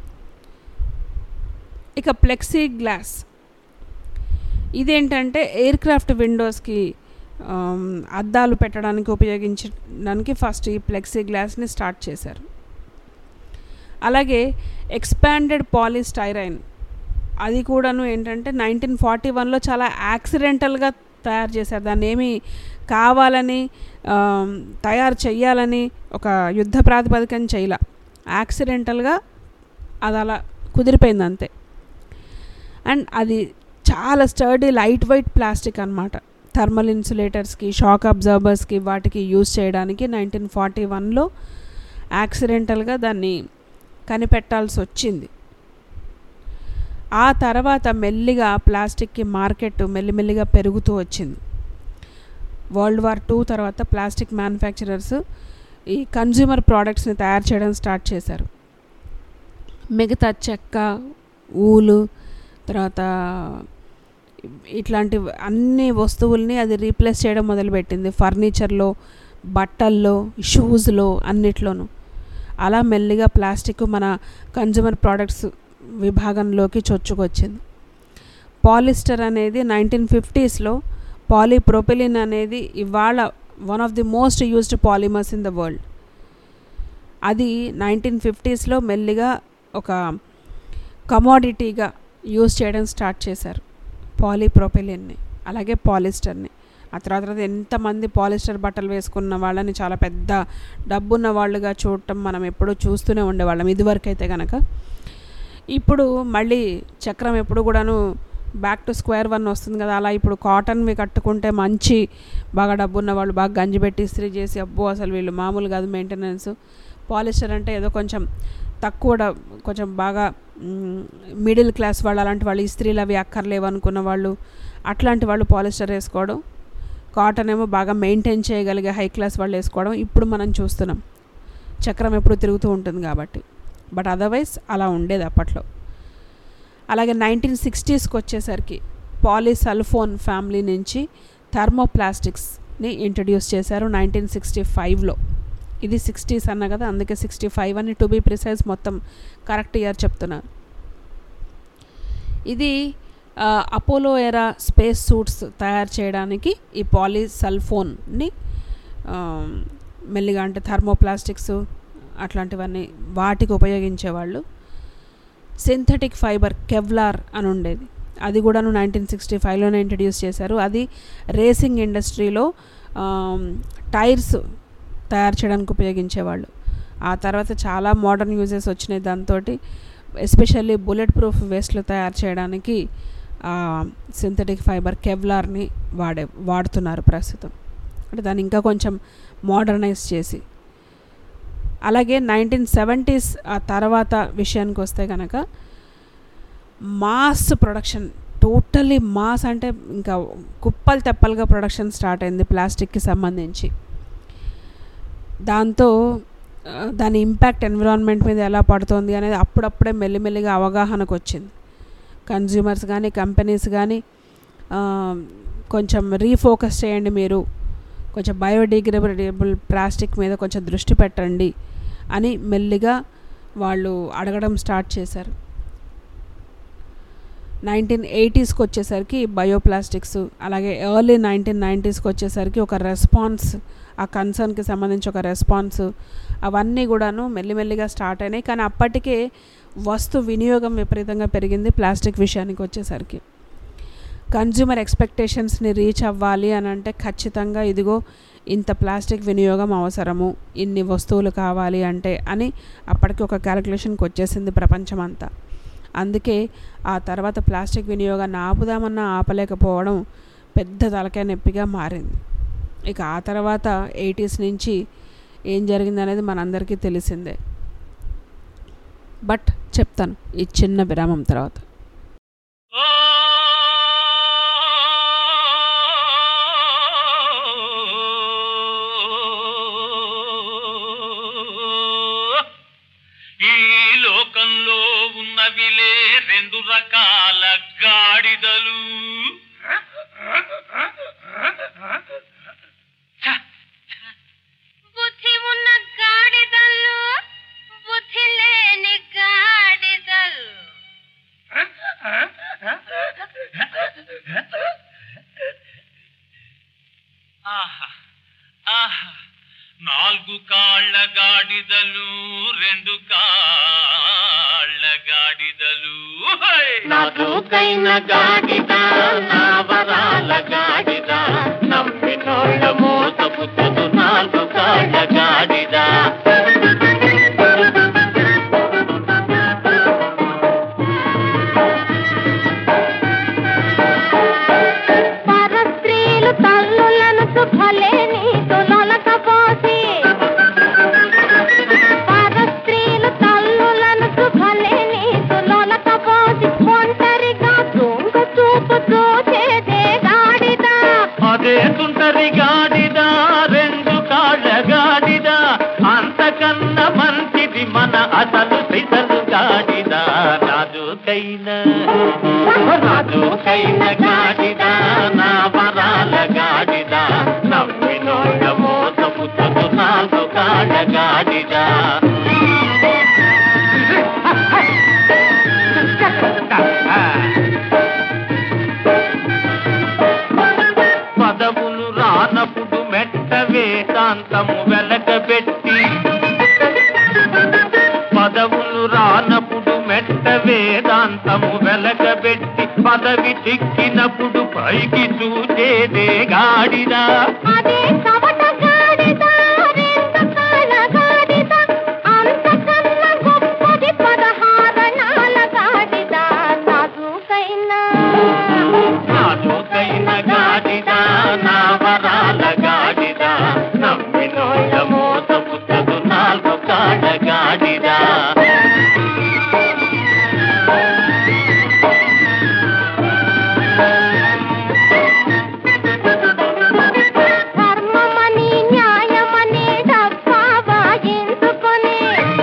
S3: ఇక ప్లెక్సీ గ్లాస్ ఇదేంటంటే ఎయిర్ క్రాఫ్ట్ విండోస్కి ఆమ్, అద్దాలు పెట్టడానికి ఉపయోగించడానికి ఫస్ట్ ఈ ప్లెక్సీ గ్లాస్ని స్టార్ట్ చేశారు అలాగే ఎక్స్పాండెడ్ పాలిస్టైరైన్ అది కూడాను ఏంటంటే నైన్టీన్ ఫార్టీ వన్లో చాలా యాక్సిడెంటల్గా తయారు చేశారు దాన్ని ఏమి కావాలని ఆమ్, తయారు చెయ్యాలని ఒక యుద్ధ ప్రాతిపదికన చేయలే యాక్సిడెంటల్గా అది అలా కుదిరిపోయింది అంతే అండ్ అది చాలా స్టర్డీ లైట్ వెయిట్ ప్లాస్టిక్ అనమాట థర్మల్ ఇన్సులేటర్స్కి షాక్ అబ్జర్బర్స్కి వాటికి యూజ్ చేయడానికి నైన్టీన్ ఫార్టీ వన్లో యాక్సిడెంటల్గా దాన్ని కనిపెట్టాల్సి వచ్చింది ఆ తర్వాత మెల్లిగా ప్లాస్టిక్కి మార్కెట్ మెల్లిమెల్లిగా పెరుగుతూ వచ్చింది వరల్డ్ వార్ టూ తర్వాత ప్లాస్టిక్ మ్యానుఫ్యాక్చరర్స్ ఈ కన్జ్యూమర్ ప్రోడక్ట్స్ని తయారు చేయడం స్టార్ట్ చేశారు మిగతా చెక్క ఊలు తర్వాత ఇట్లాంటి అన్ని వస్తువుల్ని అది రీప్లేస్ చేయడం మొదలుపెట్టింది ఫర్నిచర్లో బట్టల్లో షూస్లో అన్నిట్లోనూ అలా మెల్లిగా ప్లాస్టిక్ మన కన్జ్యూమర్ ప్రోడక్ట్స్ విభాగంలోకి చొచ్చుకొచ్చింది పాలిస్టర్ అనేది నైన్టీన్ ఫిఫ్టీస్లో పాలీప్రొపిలిన్ అనేది ఇవాళ one of the most used polymers in the world అది నైన్టీన్ ఫిఫ్టీస్లో మెల్లిగా ఒక కమోడిటీగా యూజ్ చేయడం స్టార్ట్ చేశారు పాలీప్రొపిలిన్ని అలాగే పాలిస్టర్ని ఆ తర్వాత తర్వాత ఎంతమంది పాలిస్టర్ బట్టలు వేసుకున్న వాళ్ళని చాలా పెద్ద డబ్బున్న వాళ్ళుగా చూడటం మనం ఎప్పుడూ చూస్తూనే ఉండేవాళ్ళం ఇదివరకు అయితే కనుక ఇప్పుడు మళ్ళీ చక్రం ఎప్పుడు కూడాను బ్యాక్ టు స్క్వేర్ వన్ వస్తుంది కదా అలా ఇప్పుడు కాటన్వి కట్టుకుంటే మంచి బాగా డబ్బున్న వాళ్ళు బాగా గంజి పెట్టి ఇస్త్రీ చేసి అబ్బో అసలు వీళ్ళు మామూలు కాదు మెయింటెనెన్స్ పాలిస్టర్ అంటే ఏదో కొంచెం తక్కువ డ- కొంచెం బాగా మిడిల్ క్లాస్ వాళ్ళు అలాంటి వాళ్ళు ఇస్త్రీలు అవి అక్కర్లేవు అనుకున్న వాళ్ళు అట్లాంటి వాళ్ళు పాలిస్టర్ వేసుకోవడం కాటన్ ఏమో బాగా మెయింటైన్ చేయగలిగే హై క్లాస్ వాళ్ళు వేసుకోవడం ఇప్పుడు మనం చూస్తున్నాం చక్రం ఎప్పుడు తిరుగుతూ ఉంటుంది కాబట్టి బట్ అదర్వైజ్ అలా ఉండేది అప్పట్లో అలాగే నైన్టీన్ సిక్స్టీస్కి వచ్చేసరికి పాలిసల్ఫోన్ ఫ్యామిలీ నుంచి థర్మోప్లాస్టిక్స్ని ఇంట్రడ్యూస్ చేశారు నైన్టీన్ సిక్స్టీ ఫైవ్లో ఇది సిక్స్టీస్ అన్న కదా అందుకే సిక్స్టీ ఫైవ్ అని టు బీ ప్రిసైజ్ మొత్తం కరెక్ట్ ఇయర్ చెప్తున్నాను ఇది ఆ, అపోలో ఎరా స్పేస్ సూట్స్ తయారు చేయడానికి ఈ పాలిసల్ఫోన్ని ఆ, మెల్లిగా అంటే థర్మోప్లాస్టిక్స్ అట్లాంటివన్నీ వాటికి ఉపయోగించేవాళ్ళు సింథటిక్ ఫైబర్ కెవ్లార్ అని ఉండేది అది కూడాను నైన్టీన్ సిక్స్టీ ఫైవ్లోనే ఇంట్రడ్యూస్ చేశారు అది రేసింగ్ ఇండస్ట్రీలో టైర్స్ తయారు చేయడానికి ఉపయోగించేవాళ్ళు ఆ తర్వాత చాలా మోడర్న్ యూజెస్ వచ్చినాయి దాంతో ఎస్పెషల్లీ బుల్లెట్ ప్రూఫ్ వేస్ట్లు తయారు చేయడానికి సింథటిక్ ఫైబర్ కెవ్లార్ని వాడే వాడుతున్నారు ప్రస్తుతం అంటే దాన్ని ఇంకా కొంచెం మోడర్నైజ్ చేసి అలాగే నైన్టీన్ సెవెంటీస్ ఆ తర్వాత విషయానికి వస్తే కనుక మాస్ ప్రొడక్షన్ టోటల్లీ మాస్ అంటే ఇంకా కుప్పలు తెప్పలుగా ప్రొడక్షన్ స్టార్ట్ అయింది ప్లాస్టిక్కి సంబంధించి దాంతో ఆ, దాని ఇంపాక్ట్ ఎన్విరాన్మెంట్ మీద ఎలా పడుతుంది అనేది అప్పుడప్పుడే మెల్లిమెల్లిగా అవగాహనకు వచ్చింది కన్జ్యూమర్స్ కానీ కంపెనీస్ కానీ ఆ, కొంచెం రీఫోకస్ చేయండి మీరు కొంచెం బయోడిగ్రేడబుల్ ప్లాస్టిక్ మీద కొంచెం దృష్టి పెట్టండి అని మెల్లిగా వాళ్ళు అడగడం స్టార్ట్ చేశారు నైన్టీన్ ఎయిటీస్కి వచ్చేసరికి బయోప్లాస్టిక్స్ అలాగే ఎర్లీ నైన్టీన్ నైంటీస్కి వచ్చేసరికి ఒక రెస్పాన్స్ ఆ కన్సర్న్కి సంబంధించి ఒక రెస్పాన్స్ అవన్నీ కూడాను మెల్లిమెల్లిగా స్టార్ట్ అయినాయి కానీ అప్పటికే వస్తు వినియోగం విపరీతంగా పెరిగింది ప్లాస్టిక్ విషయానికి వచ్చేసరికి కన్జ్యూమర్ ఎక్స్పెక్టేషన్స్ని రీచ్ అవ్వాలి అని అంటే ఖచ్చితంగా ఇదిగో ఇంత ప్లాస్టిక్ వినియోగం అవసరము ఇన్ని వస్తువులు కావాలి అంటే అని అప్పటికి ఒక క్యాలిక్యులేషన్కి వచ్చేసింది ప్రపంచం అంతా అందుకే ఆ తర్వాత ప్లాస్టిక్ వినియోగాన్ని ఆపుదామన్నా ఆపలేకపోవడం పెద్ద తలకాయ నొప్పిగా మారింది ఇక ఆ తర్వాత ఎయిటీస్ నుంచి ఏం జరిగిందనేది మనందరికీ తెలిసిందే బట్ చెప్తాను ఈ చిన్న విరామం తర్వాత
S4: ఈ లోకంలో ఉన్నవిలే రెండు రకాల గాడిదలు
S5: బుద్ధి ఉన్న గాడిదలు బుద్ధి లేని గాడిదలు
S4: ఆహా ఆహా నాలుగు కాళ్ళ గాడిదలు రెండు కాళ్ళ గాడిదలు నాకైన గాడిద నా వరాల గాడిద నమ్మినోళ్ళ మోసపుచ్చదు నాలుగు కాళ్ళ గాడిద
S5: పరస్త్రీలు తల్లులను శుభలే నీతో లొలకపోసి పరస్త్రీలు తల్లులను శుభలే నీతో లొలకపోసి ఒంటరిగా దొంగ చూపు చూసేదే గాడిద
S4: అదే తుంటరి గాడిద రెండు కాళ్ళ గాడిద అంతకన్నా మంచిది మన అసలు సిసలు గాడిద నాజుకైన నాజుకైన గాడిద నా వరాల గాడిద నవ్వినోళ్ళ మోసపు నాలుగు కాళ్ళ గాడిద పదవులు రానప్పుడు మెట్ట వేదాంతము వెలకబెట్టి పదవులు రానప్పుడు మెట్ట వేదాంతము వెలకబెట్టి పదవి చిక్కినప్పుడు పైకి చూచేదే గాడిదా
S5: అదే కవట గాడిద రెండు కాళ్ళ గాడిద అంతకన్నా గొప్పది పదహారణాల గాడిద నాజుకైన
S4: నాజుకైన గాడిద నా వరాల గాడిద నమ్మినోళ్ళ మోసపుచ్చదు నాలుగు కాళ్ళ గాడిద
S5: ధర్మమని న్యాయమని డబ్బా వాయించుకొని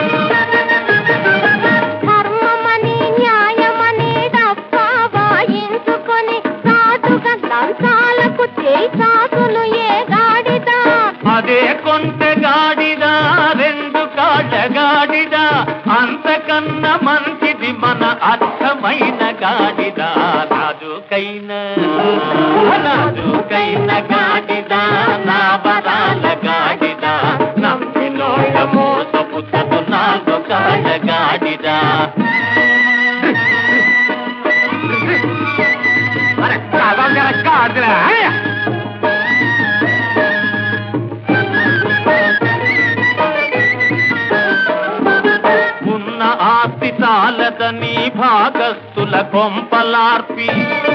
S5: ధర్మమని న్యాయమని డబ్బా వాయించుకొని సాటుగా లంచాలకు చేయి సాకులు ఏ గాడిద
S4: అదే కొంటె గాడిద రెండు కాళ్ళ గాడిద అంతకన్నా మంచిది మన అర్థమైన గాడిద నాజుకైన నాజుకైన గాడిద నా బరాల గాడిద నమ్మినోళ్ళ మోసపు నాలుగు కాళ్ళ గాడిద ఉన్న ఆస్తి చాలదని భాగస్థుల కొంపలార్పి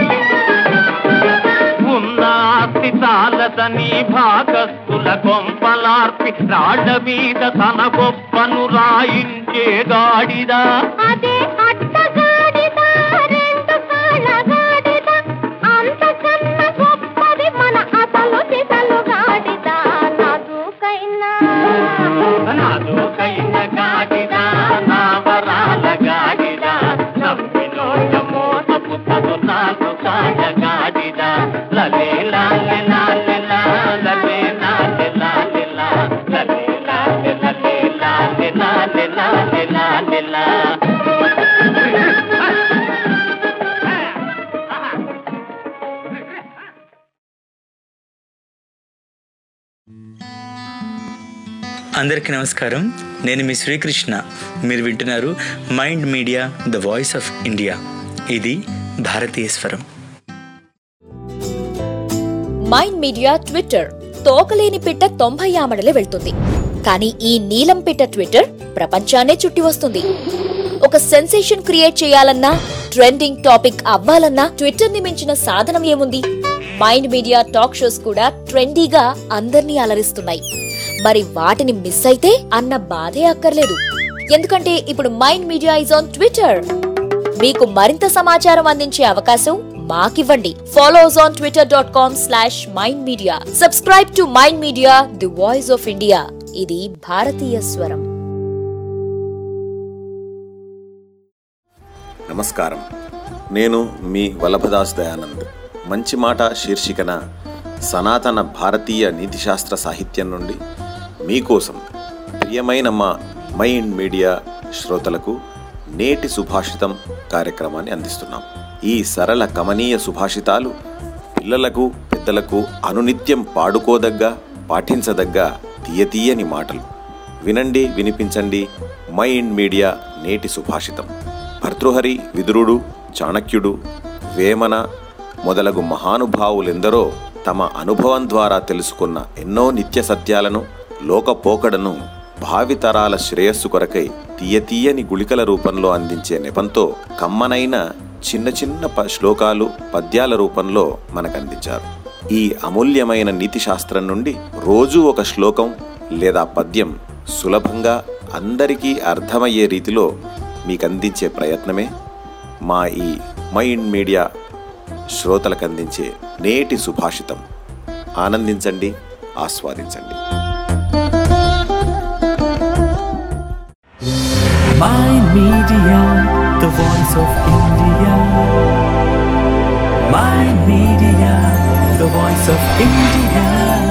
S4: ఉన్న ఆస్తి చాలదని భాగస్థుల కొంపలార్పి రాళ్ళ మీద తన గొప్పను రాయించే గాడిదా
S5: అదే అట్ట గాడిద రెండు కాళ్ళ గాడిద అంతకన్నా గొప్పది మన అసలు సిసలు గాడిద నాజుకైన
S4: నాజుకైన గాడిద నా వరాల గాడిద నమ్మినోళ్ళ మోసపు నాలుగు కాళ్ళ గాడిద లలే లాలే లాలే లా, లలే లాలే లాలే లా, లలే లాలే లలే లాలే లాలే లాలే లాలే లా.
S11: అందరికీ నమస్కారం నేను మీ శ్రీకృష్ణ మీరు వింటున్నారు Mind Media the voice of India ఇది భారతీయ స్వరం
S7: మైండ్ మీడియా ట్విట్టర్ తోకలేని పిట్ట తొంభై ఆమడలే వెళ్తుంది కానీ ఈ నీలం పిట్ట ట్విట్టర్ ప్రపంచాన్నే చుట్టి వస్తుంది ఒక సెన్సేషన్ క్రియేట్ చేయాలన్నా ట్రెండింగ్ టాపిక్ అవ్వాలన్నా ట్విట్టర్ ని మించిన సాధనం ఏముంది మైండ్ మీడియా టాక్ షోస్ కూడా ట్రెండీగా అందర్నీ అలరిస్తున్నాయి మరి వాటిని మిస్ అయితే అన్న బాధే అక్కర్లేదు ఎందుకంటే ఇప్పుడు Mind Media is on Twitter మీకు మరింత సమాచారం అందించే అవకాశం మాకివ్వండి follow us on Twitter dot com slash Mind Media subscribe to Mind Media the voice of India ఇది భారతీయ స్వరం
S12: నమస్కారం నేను మీ వల్లభదాస్ దయానంద్ మంచి మాట శీర్షికన సనాతన భారతీయ నీతిశాస్త్ర సాహిత్యం నుండి మీకోసం ప్రియమైన మా మైండ్ మీడియా శ్రోతలకు నేటి సుభాషితం కార్యక్రమాన్ని అందిస్తున్నాం ఈ సరళ కమనీయ సుభాషితాలు పిల్లలకు పెద్ద పెద్దలకు అనునిత్యం పాడుకోదగ్గ పాఠించదగ్గ తీయతీయని మాటలు వినండి వినిపించండి మైండ్ మీడియా నేటి సుభాషితం భర్తృహరి విదురుడు చాణక్యుడు వేమన మొదలగు మహానుభావులెందరో తమ అనుభవం ద్వారా తెలుసుకున్న ఎన్నో నిత్య సత్యాలను లోకపోకడను భావితరాల శ్రేయస్సు కొరకై తీయతీయని గుళికల రూపంలో అందించే నెపంతో కమ్మనైన చిన్న చిన్న ప శ్లోకాలు పద్యాల రూపంలో మనకందించారు ఈ అమూల్యమైన నీతి శాస్త్రం నుండి రోజూ ఒక శ్లోకం లేదా పద్యం సులభంగా అందరికీ అర్థమయ్యే రీతిలో మీకు అందించే ప్రయత్నమే మా ఈ మైండ్ మీడియా శ్రోతలకు అందించే నేటి సుభాషితం ఆనందించండి ఆస్వాదించండి
S1: Mind Media, the voice of India. Mind Media, the voice of India.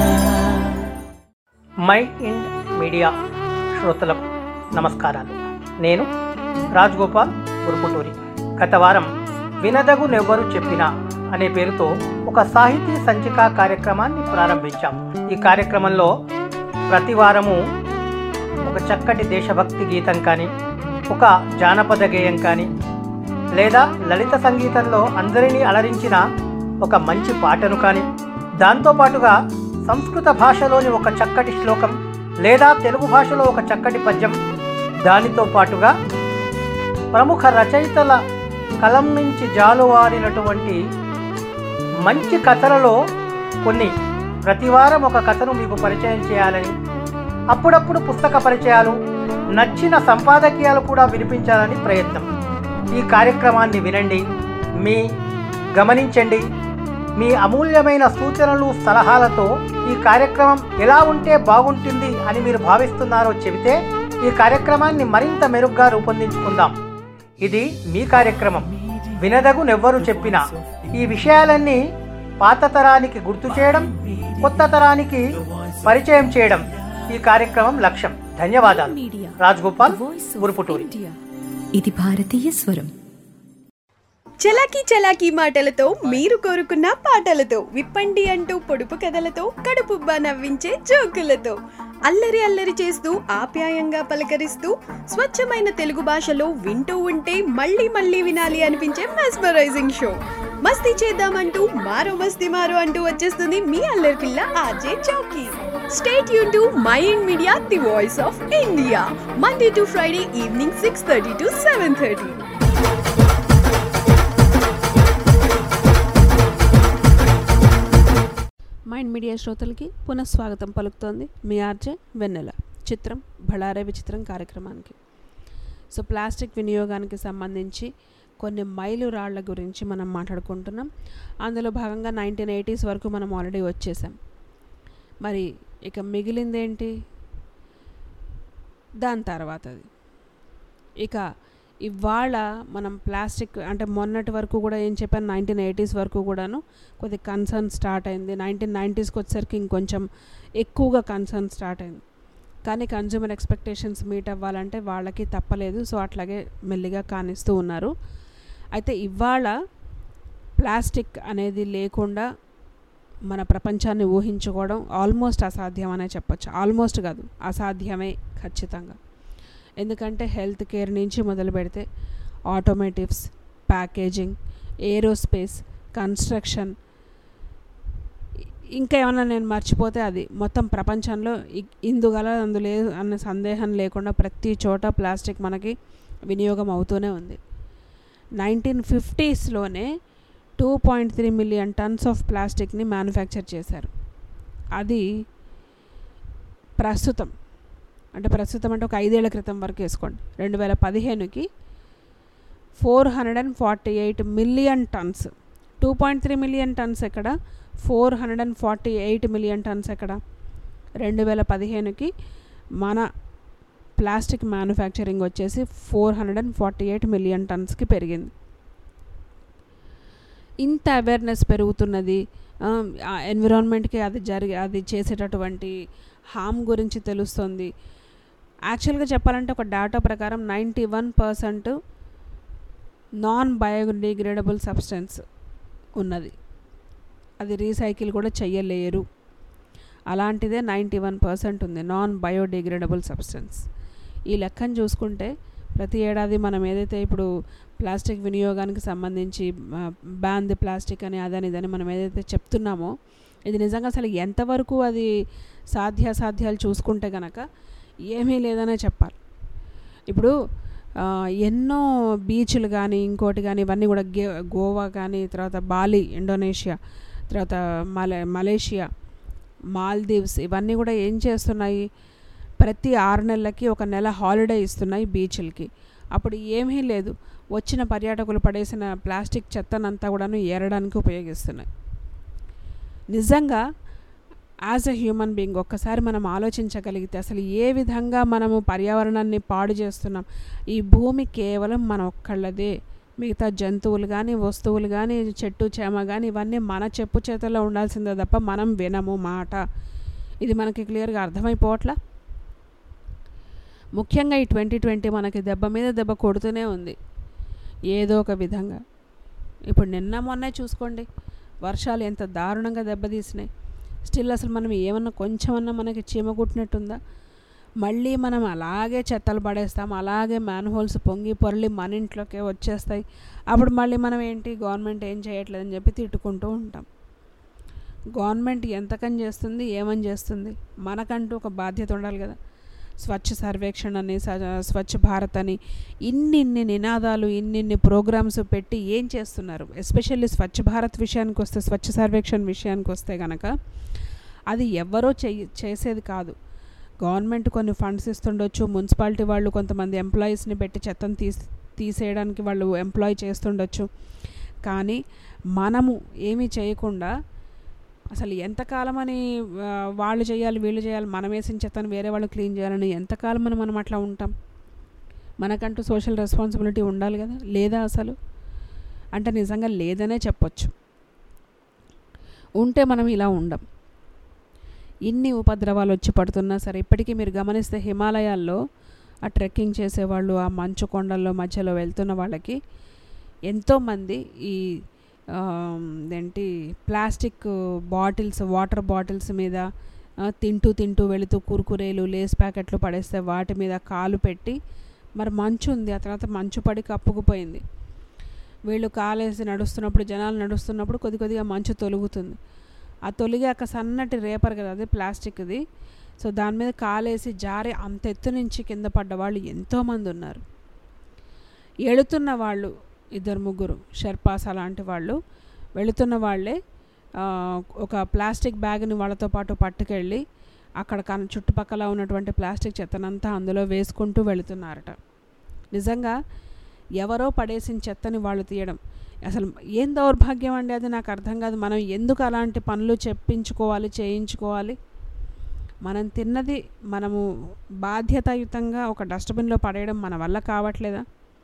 S13: Mind Media శ్రోతలకు నమస్కారాలు నేను రాజ్గోపాల్ గురుపుటూరి గత వారం వినదగు నెవ్వరు చెప్పిన అనే పేరుతో ఒక సాహితీ సంచిక కార్యక్రమాన్ని ప్రారంభించాం ఈ కార్యక్రమంలో ప్రతి వారము ఒక చక్కటి దేశభక్తి గీతం కానీ ఒక జానపద గేయం కానీ లేదా లలిత సంగీతంలో అందరినీ అలరించిన ఒక మంచి పాటను కానీ దాంతోపాటుగా సంస్కృత భాషలోని ఒక చక్కటి శ్లోకం లేదా తెలుగు భాషలో ఒక చక్కటి పద్యం దానితో పాటుగా ప్రముఖ రచయితల కలం నుంచి జాలువారినటువంటి మంచి కథలలో కొన్ని ప్రతివారం ఒక కథను మీకు పరిచయం చేయాలని అప్పుడప్పుడు పుస్తక పరిచయాలు నచ్చిన సంపాదకీయాలు కూడా వినిపించాలని ప్రయత్నం ఈ కార్యక్రమాన్ని వినండి మీ గమనించండి మీ అమూల్యమైన సూచనలు సలహాలతో ఈ కార్యక్రమం ఎలా ఉంటే బాగుంటుంది అని మీరు భావిస్తున్నారో చెబితే ఈ కార్యక్రమాన్ని మరింత మెరుగ్గా రూపొందించుకుందాం ఇది మీ కార్యక్రమం వినదగు నెవ్వరు చెప్పినా ఈ విషయాలన్నీ పాత తరానికి గుర్తు చేయడం కొత్త తరానికి పరిచయం చేయడం ఈ కార్యక్రమం లక్ష్యం ధన్యవాదాలు రాజ్గోపాల్ గురుపుటూరి
S2: ఇది భారతీయ స్వరం
S14: చలాకీ చలాకీ మాటలతో మీరు కోరుకున్న పాటలతో విప్పండి అంటూ పొడుపు కథలతో కడుపుబ్బా నవ్వించే జోకులతో అల్లరి అల్లరి చేస్తూ ఆప్యాయంగా పలకరిస్తూ స్వచ్ఛమైన తెలుగు భాషలో వింటూ ఉంటే మళ్ళీ మళ్ళీ వినాలి అనిపించే మెస్మరైజింగ్ షో మస్తీ చేద్దామంటూ మారో మస్తీ మారో అంటూ వచ్చేస్తుంది మీ అల్లరి పిల్ల ఆర్జే చౌకీ స్టేట్ యూ to Mind Media the voice of India Monday to Friday evening six thirty to seven thirty
S3: Mind Media శ్రోతలకి పునఃస్వాగతం పలుకుతోంది మీ ఆర్జే వెన్నెల చిత్రం బళారే విచిత్రం కార్యక్రమానికి సో ప్లాస్టిక్ వినియోగానికి సంబంధించి కొన్ని మైలురాళ్ల గురించి మనం మాట్లాడుకుంటున్నాం అందులో భాగంగా నైన్టీన్ ఎయిటీస్ వరకు మనం ఆల్రెడీ వచ్చేసాం మరి ఇక మిగిలిందేంటి దాని తర్వాతది ఇక ఇవాళ మనం ప్లాస్టిక్ అంటే మొన్నటి వరకు కూడా ఏం చెప్పాను నైన్టీన్ ఎయిటీస్ వరకు కూడాను కొద్ది కన్సర్న్ స్టార్ట్ అయింది నైన్టీన్ నైంటీస్కి వచ్చేసరికి ఇంకొంచెం ఎక్కువగా కన్సర్న్ స్టార్ట్ అయింది కానీ కన్జ్యూమర్ ఎక్స్పెక్టేషన్స్ మీట్ అవ్వాలంటే వాళ్ళకి తప్పలేదు సో అట్లాగే మెల్లిగా కానిస్తూ ఉన్నారు అయితే ఇవాళ ప్లాస్టిక్ అనేది లేకుండా మన ప్రపంచాన్ని ఊహించుకోవడం ఆల్మోస్ట్ అసాధ్యం అనే చెప్పొచ్చు ఆల్మోస్ట్ కాదు అసాధ్యమే ఖచ్చితంగా ఎందుకంటే హెల్త్ కేర్ నుంచి మొదలు పెడితే ఆటోమేటివ్స్ ప్యాకేజింగ్ ఏరోస్పేస్ కన్స్ట్రక్షన్ ఇంకా ఏమన్నా నేను మర్చిపోతే అది మొత్తం ప్రపంచంలో ఇ- ఇందుగల అందు లేదు అన్న సందేహం లేకుండా ప్రతి చోట ప్లాస్టిక్ మనకి వినియోగం అవుతూనే ఉంది నైన్టీన్ ఫిఫ్టీస్లోనే two point three million tons of ప్లాస్టిక్ని మ్యానుఫ్యాక్చర్ చేశారు అది ప్రస్తుతం అంటే ప్రస్తుతం అంటే ఒక ఐదేళ్ల క్రితం వరకు వేసుకోండి రెండు వేల పదిహేనుకి four hundred and forty eight million tons two point three million tons ఎక్కడ four hundred and forty eight million tons ఎక్కడ రెండు వేల పదిహేనుకి మన ప్లాస్టిక్ మ్యానుఫ్యాక్చరింగ్ వచ్చేసి four hundred and forty eight million టన్స్కి పెరిగింది ఇంత అవేర్నెస్ పెరుగుతున్నది ఎన్విరాన్మెంట్కి అది జరిగి అది చేసేటటువంటి హామ్ గురించి తెలుస్తుంది యాక్చువల్గా చెప్పాలంటే ఒక డేటా ప్రకారం ninety one percent non biodegradable substance ఉన్నది అది రీసైకిల్ కూడా చెయ్యలేరు అలాంటిదే నైంటీ వన్ పర్సెంట్ ఉంది నాన్ బయోడిగ్రేడబుల్ సబ్స్టెన్స్ ఈ లెక్కను చూసుకుంటే ప్రతి ఏడాది మనం ఏదైతే ఇప్పుడు ప్లాస్టిక్ వినియోగానికి సంబంధించి బ్యాన్ ది ప్లాస్టిక్ అని అదని ఇదని మనం ఏదైతే చెప్తున్నామో ఇది నిజంగా అసలు ఎంతవరకు అది సాధ్యాసాధ్యాలు చూసుకుంటే కనుక ఏమీ లేదనే చెప్పాలి ఇప్పుడు ఆ, ఎన్నో బీచ్లు కానీ ఇంకోటి కానీ ఇవన్నీ కూడా గే గోవా కానీ తర్వాత బాలి ఇండోనేషియా తర్వాత మలే మలేషియా మాల్దీవ్స్ ఇవన్నీ కూడా ఏం చేస్తున్నాయి ప్రతి ఆరు నెలలకి ఒక నెల హాలిడే ఇస్తున్నాయి బీచ్లకి అప్పుడు ఏమీ లేదు వచ్చిన పర్యాటకులు పడేసిన ప్లాస్టిక్ చెత్తనంతా కూడాను ఏరడానికి ఉపయోగిస్తున్నాయి నిజంగా యాజ్ ఎ హ్యూమన్ బీయింగ్ ఒక్కసారి మనం ఆలోచించగలిగితే అసలు ఏ విధంగా మనము పర్యావరణాన్ని పాడు చేస్తున్నాం ఈ భూమి కేవలం మన ఒక్కళ్ళదే మిగతా జంతువులు కానీ వస్తువులు కానీ చెట్టు చేమ కానీ ఇవన్నీ మన చెప్పు చేతల్లో ఉండాల్సిందే తప్ప మనం వినము మాట ఇది మనకి క్లియర్గా అర్థమైపోవట్లా ముఖ్యంగా ఈ ట్వంటీ ట్వంటీ మనకి దెబ్బ మీద దెబ్బ కొడుతూనే ఉంది ఏదో ఒక విధంగా ఇప్పుడు నిన్న మొన్నే చూసుకోండి వర్షాలు ఎంత దారుణంగా దెబ్బతీసినాయి స్టిల్ అసలు మనం ఏమన్నా కొంచెమన్నా మనకి చీమ కుట్టినట్టుందా మళ్ళీ మనం అలాగే చెత్తలు పడేస్తాం అలాగే మ్యాన్ హోల్స్ పొంగి పొరలి మన ఇంట్లోకే వచ్చేస్తాయి అప్పుడు మళ్ళీ మనం ఏంటి గవర్నమెంట్ ఏం చేయట్లేదని చెప్పి తిట్టుకుంటూ ఉంటాం గవర్నమెంట్ ఎంతకని చేస్తుంది ఏమని చేస్తుంది మనకంటూ ఒక బాధ్యత ఉండాలి కదా స్వచ్ఛ సర్వేక్షణ అని స- స్వచ్ఛ భారత్ అని ఇన్ని ఇన్ని నినాదాలు ఇన్నిన్ని ప్రోగ్రామ్స్ పెట్టి ఏం చేస్తున్నారు ఎస్పెషల్లీ స్వచ్ఛ భారత్ విషయానికి వస్తే స్వచ్ఛ సర్వేక్షణ విషయానికి వస్తే కనుక అది ఎవరో చెయ్యి చేసేది కాదు గవర్నమెంట్ కొన్ని ఫండ్స్ ఇస్తుండొచ్చు మున్సిపాలిటీ వాళ్ళు కొంతమంది ఎంప్లాయీస్ని పెట్టి చెత్తను తీసి తీసేయడానికి వాళ్ళు ఎంప్లాయ్ చేస్తుండొచ్చు కానీ మనము ఏమీ చేయకుండా అసలు ఎంతకాలం అని ఆ, వాళ్ళు చేయాలి వీళ్ళు చేయాలి మనం వేసిన చెత్తను వేరే వాళ్ళు క్లీన్ చేయాలని ఎంతకాలం అని మనం అట్లా ఉంటాం మనకంటూ సోషల్ రెస్పాన్సిబిలిటీ ఉండాలి కదా లేదా అసలు అంటే నిజంగా లేదనే చెప్పొచ్చు ఉంటే మనం ఇలా ఉండం ఇన్ని ఉపద్రవాలు వచ్చి పడుతున్నా సరే ఇప్పటికీ మీరు గమనిస్తే హిమాలయాల్లో ఆ ట్రెక్కింగ్ చేసేవాళ్ళు ఆ మంచు కొండల్లో మధ్యలో వెళ్తున్న వాళ్ళకి ఎంతోమంది ఈ ఆ, ఏంటి ప్లాస్టిక్ బాటిల్స్ వాటర్ బాటిల్స్ మీద ఆ, తింటూ తింటూ వెళుతూ కురుకురేలు లేస్ ప్యాకెట్లు పడేస్తే వాటి మీద కాలు పెట్టి మరి మంచు ఉంది ఆ తర్వాత మంచు పడి కప్పుకుపోయింది వీళ్ళు కాలేసి నడుస్తున్నప్పుడు జనాలు నడుస్తున్నప్పుడు కొద్ది కొద్దిగా మంచు తొలుగుతుంది ఆ తొలిగాక సన్నటి రేపర్ కదా అది ప్లాస్టిక్ది సో దాని మీద కాలేసి జారి అంత ఎత్తు నుంచి కింద పడ్డ వాళ్ళు ఎంతోమంది ఉన్నారు ఎడుతున్న వాళ్ళు ఇద్దరు ముగ్గురు షెర్పాస్ అలాంటి వాళ్ళు వెళుతున్న వాళ్ళే ఆ, ఒక ప్లాస్టిక్ బ్యాగ్ని వాళ్ళతో పాటు పట్టుకెళ్ళి అక్కడ కన చుట్టుపక్కల ఉన్నటువంటి ప్లాస్టిక్ చెత్తనంతా అందులో వేసుకుంటూ వెళుతున్నారట నిజంగా ఎవరో పడేసిన చెత్తని వాళ్ళు తీయడం అసలు ఏం దౌర్భాగ్యం అండి అది నాకు అర్థం కాదు మనం ఎందుకు అలాంటి పనులు చెప్పించుకోవాలి చేయించుకోవాలి మనం తిన్నది మనము బాధ్యతాయుతంగా ఒక డస్ట్బిన్లో పడేయడం మన వల్ల కావట్లేదా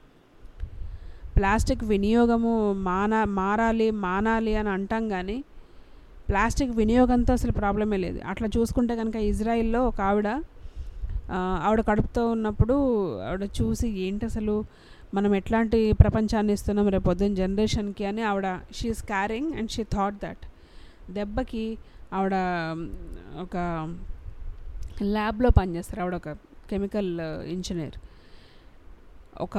S3: ప్లాస్టిక్ వినియోగము మాన మారాలి మానాలి అని అంటాం కానీ ప్లాస్టిక్ వినియోగంతో అసలు ప్రాబ్లమే లేదు అట్లా చూసుకుంటే కనుక ఇజ్రాయిల్లో ఒక ఆవిడ ఆ, ఆవిడ కడుపుతో ఉన్నప్పుడు ఆవిడ చూసి ఏంటి అసలు మనం ఎట్లాంటి ప్రపంచాన్ని ఇస్తున్నాం రేపు పొద్దున్న జనరేషన్కి అని ఆవిడ she is caring and she thought that దెబ్బకి ఆవిడ మ్, ఒక ల్యాబ్లో పనిచేస్తారు ఆవిడ ఒక కెమికల్ ఇంజనీర్ ఒక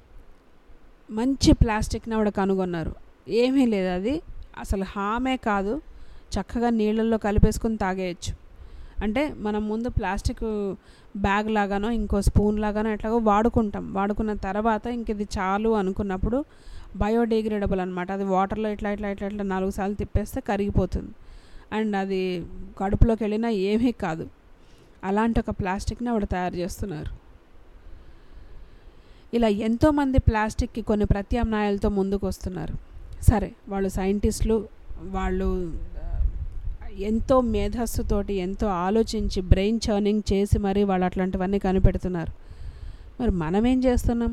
S3: మంచి ప్లాస్టిక్ని ఆవిడ కనుగొన్నారు ఏమీ లేదు అది అసలు హామే కాదు చక్కగా నీళ్ళల్లో కలిపేసుకొని తాగేయచ్చు అంటే మనం ముందు ప్లాస్టిక్ బ్యాగ్ లాగానో ఇంకో స్పూన్ లాగానో ఎట్లాగో వాడుకుంటాం వాడుకున్న తర్వాత ఇంక ఇది చాలు అనుకున్నప్పుడు బయోడిగ్రేడబుల్ అనమాట అది వాటర్లో ఇట్లా ఇట్లా ఇట్లా ఇట్లా నాలుగు సార్లు తిప్పేస్తే కరిగిపోతుంది అండ్ అది కడుపులోకి వెళ్ళినా ఏమీ కాదు అలాంటి ఒక ప్లాస్టిక్ని ఆవిడ తయారు చేస్తున్నారు ఇలా ఎంతోమంది ప్లాస్టిక్కి కొన్ని ప్రత్యామ్నాయాలతో ముందుకు వస్తున్నారు సరే వాళ్ళు సైంటిస్టులు వాళ్ళు ఆ, ఎంతో మేధస్సుతోటి ఎంతో ఆలోచించి బ్రెయిన్ చర్నింగ్ చేసి మరీ వాళ్ళు అట్లాంటివన్నీ కనిపెడుతున్నారు మరి మనం ఏం చేస్తున్నాం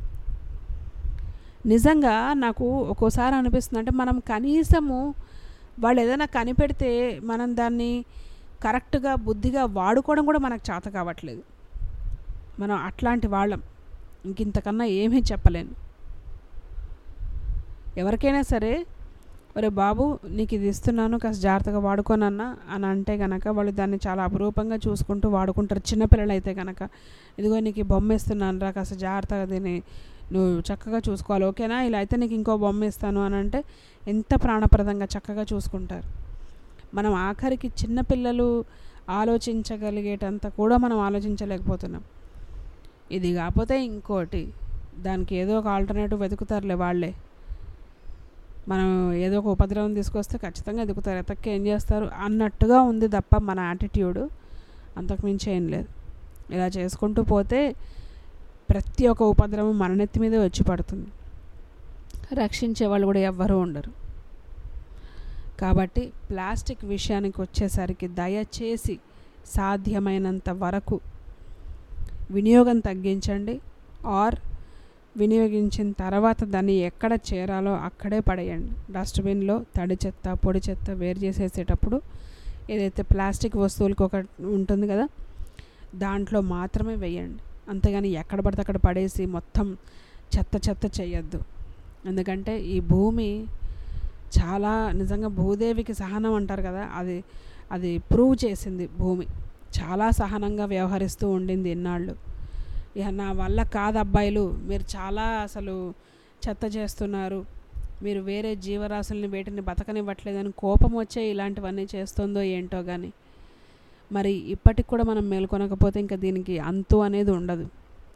S3: నిజంగా నాకు ఒక్కోసారి అనిపిస్తుంది అంటే మనం కనీసము వాళ్ళు ఏదైనా కనిపెడితే మనం దాన్ని కరెక్ట్గా బుద్ధిగా వాడుకోవడం కూడా మనకు చేత కావట్లేదు మనం అట్లాంటి వాళ్ళం ఇంకింతకన్నా ఏమీ చెప్పలేను ఎవరికైనా సరే ఒరే బాబు నీకు ఇది ఇస్తున్నాను కాస్త జాగ్రత్తగా వాడుకోనన్నా అని అంటే గనక వాళ్ళు దాన్ని చాలా అపురూపంగా చూసుకుంటూ వాడుకుంటారు చిన్నపిల్లలు అయితే గనక ఇదిగో నీకు ఈ బొమ్మ ఇస్తున్నాను రా కాస్త జాగ్రత్తగా దీన్ని నువ్వు చక్కగా చూసుకోవాలి ఓకేనా ఇలా అయితే నీకు ఇంకో బొమ్మ ఇస్తాను అని అంటే ఎంత ప్రాణప్రదంగా చక్కగా చూసుకుంటారు మనం ఆఖరికి చిన్నపిల్లలు ఆలోచించగలిగేటంత కూడా మనం ఆలోచించలేకపోతున్నాం ఇది కాకపోతే ఇంకోటి దానికి ఏదో ఒక ఆల్టర్నేటివ్ వెతుకుతారులే వాళ్ళే మనం ఏదో ఒక ఉపద్రవం తీసుకొస్తే ఖచ్చితంగా ఎదుగుతారు ఎతక్కి ఏం చేస్తారు అన్నట్టుగా ఉంది తప్ప మన యాటిట్యూడ్ అంతకుమించి ఏం లేదు ఇలా చేసుకుంటూ పోతే ప్రతి ఒక్క ఉపద్రవం మన నెత్తి మీదే వచ్చి పడుతుంది రక్షించే వాళ్ళు కూడా ఎవ్వరూ ఉండరు కాబట్టి ప్లాస్టిక్ విషయానికి వచ్చేసరికి దయచేసి సాధ్యమైనంత వరకు వినియోగం తగ్గించండి ఆర్ వినియోగించిన తర్వాత దాన్ని ఎక్కడ చేరాలో అక్కడే పడేయండి డస్ట్బిన్లో తడి చెత్త పొడి చెత్త వేరు చేసేసేటప్పుడు ఏదైతే ప్లాస్టిక్ వస్తువులకు ఒక ఉంటుంది కదా దాంట్లో మాత్రమే వేయండి అంతేగాని ఎక్కడ పడితే అక్కడ పడేసి మొత్తం చెత్త చెత్త చేయొద్దు ఎందుకంటే ఈ భూమి చాలా నిజంగా భూదేవికి సహనం అంటారు కదా అది అది ప్రూవ్ చేసింది భూమి చాలా సహనంగా వ్యవహరిస్తూ ఉండింది ఇన్నాళ్ళు ఇక నా వల్ల కాదు అబ్బాయిలు మీరు చాలా అసలు చెత్త చేస్తున్నారు మీరు వేరే జీవరాశుల్ని వేటిని బతకనివ్వట్లేదని కోపం వచ్చే ఇలాంటివన్నీ చేస్తుందో ఏంటో కానీ మరి ఇప్పటికి కూడా మనం మేల్కొనకపోతే ఇంకా దీనికి అంతు అనేది ఉండదు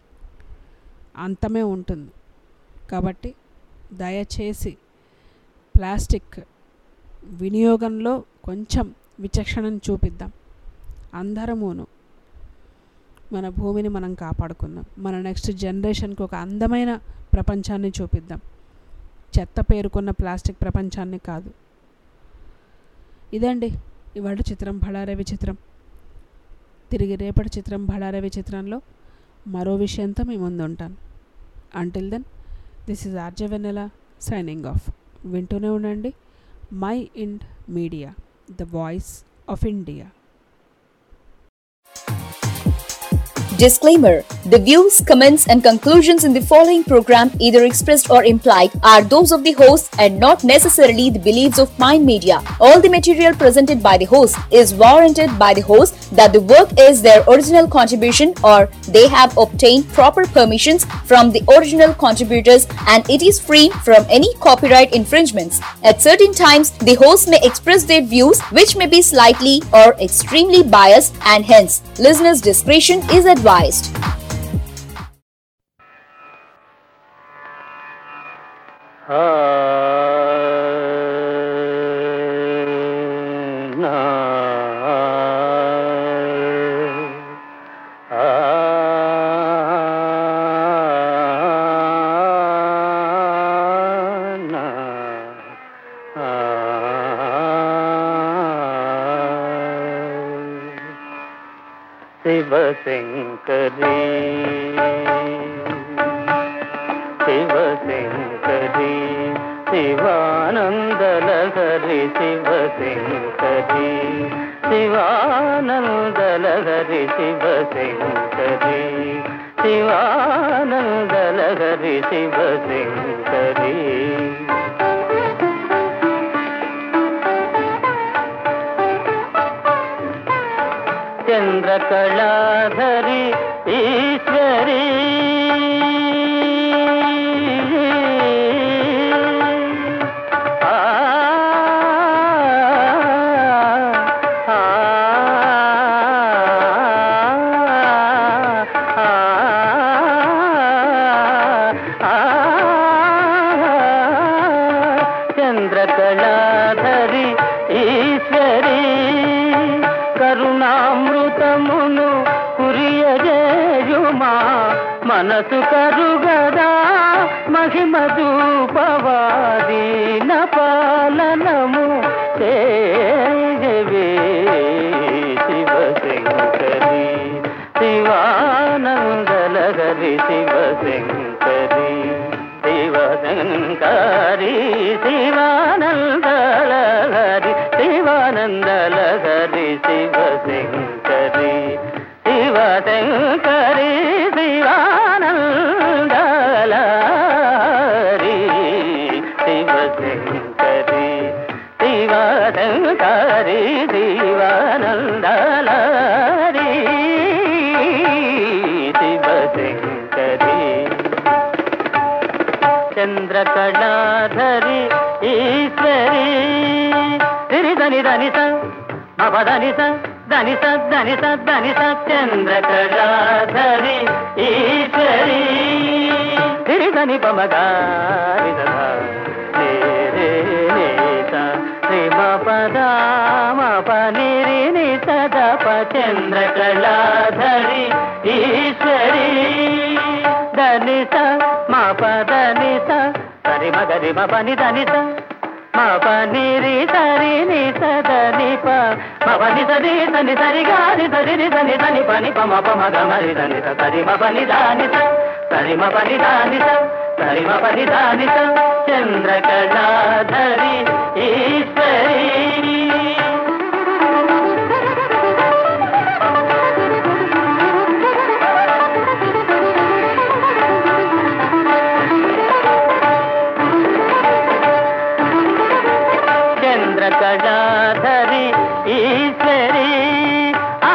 S3: అంతమే ఉంటుంది కాబట్టి దయచేసి ప్లాస్టిక్ వినియోగంలో కొంచెం విచక్షణను చూపిద్దాం అందరమును మన భూమిని మనం కాపాడుకుందాం మన నెక్స్ట్ జనరేషన్కి ఒక అందమైన ప్రపంచాన్ని చూపిద్దాం చెత్త పేరుకున్న ప్లాస్టిక్ ప్రపంచాన్ని కాదు ఇదండి ఇవాళ చిత్రం భళారే విచిత్రం తిరిగి రేపటి చిత్రం భళారే విచిత్రంలో మరో విషయంతో మీ ముందు ఉంటాను until then this is RJ Vennela signing off వింటూనే ఉండండి Mind Media the voice of India
S7: Disclaimer The views, comments, and conclusions in the following program, either expressed or implied, are those of the host and not necessarily the beliefs of Mind Media. All the material presented by the host is warranted by the host that the work is their original contribution or they have obtained proper permissions from the original contributors and it is free from any copyright infringements. At certain times, the host may express their views which may be slightly or extremely biased and hence listeners' discretion is advised.
S4: Shivashankari Shivashankari Shivanandalahari Shivashankari Shivanandalahari Shivashankari Shivanandalahari Shivashankari Chandrakaladhari Eshwari ఆ, ఆ, ఆ, చంద్రకళాధరి ఈశ్వరీ కరుణామృతమును కురియజేయుమా మనసు కరుగదా మహిమ దూపవాదీన పాలనము చేయవే శివశంకరి శివానందలహరి శివశంకరి శివశంకరి శివానందలహరి శివానందలహరి శివశంకరి శివశంకరి శివానందలహరి శివశంకరి పప దని స దని స దని స దని స చంద్రకళాధరి ఈశ్వరి సిరి దని పమగా పద పనిరి ని సదప చంద్రకళాధరి ఈశ్వరి దని స మా పద ని స సరి మగరి మ పని దని స మా పని రి సరి ని సద ని ప మ పని సరి సని సరి గారి సరి రి సని సని పని ప మ ప మ గ మ రి దని స సరి మ పని దాని స సరి మ పని దాని స సరి మ పని దాని స చంద్రకళాధరి ఈశ్వరి చంద్రకళాధరి ఈశ్వరి ఆ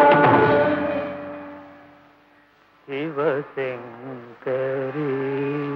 S4: శివశంకరీ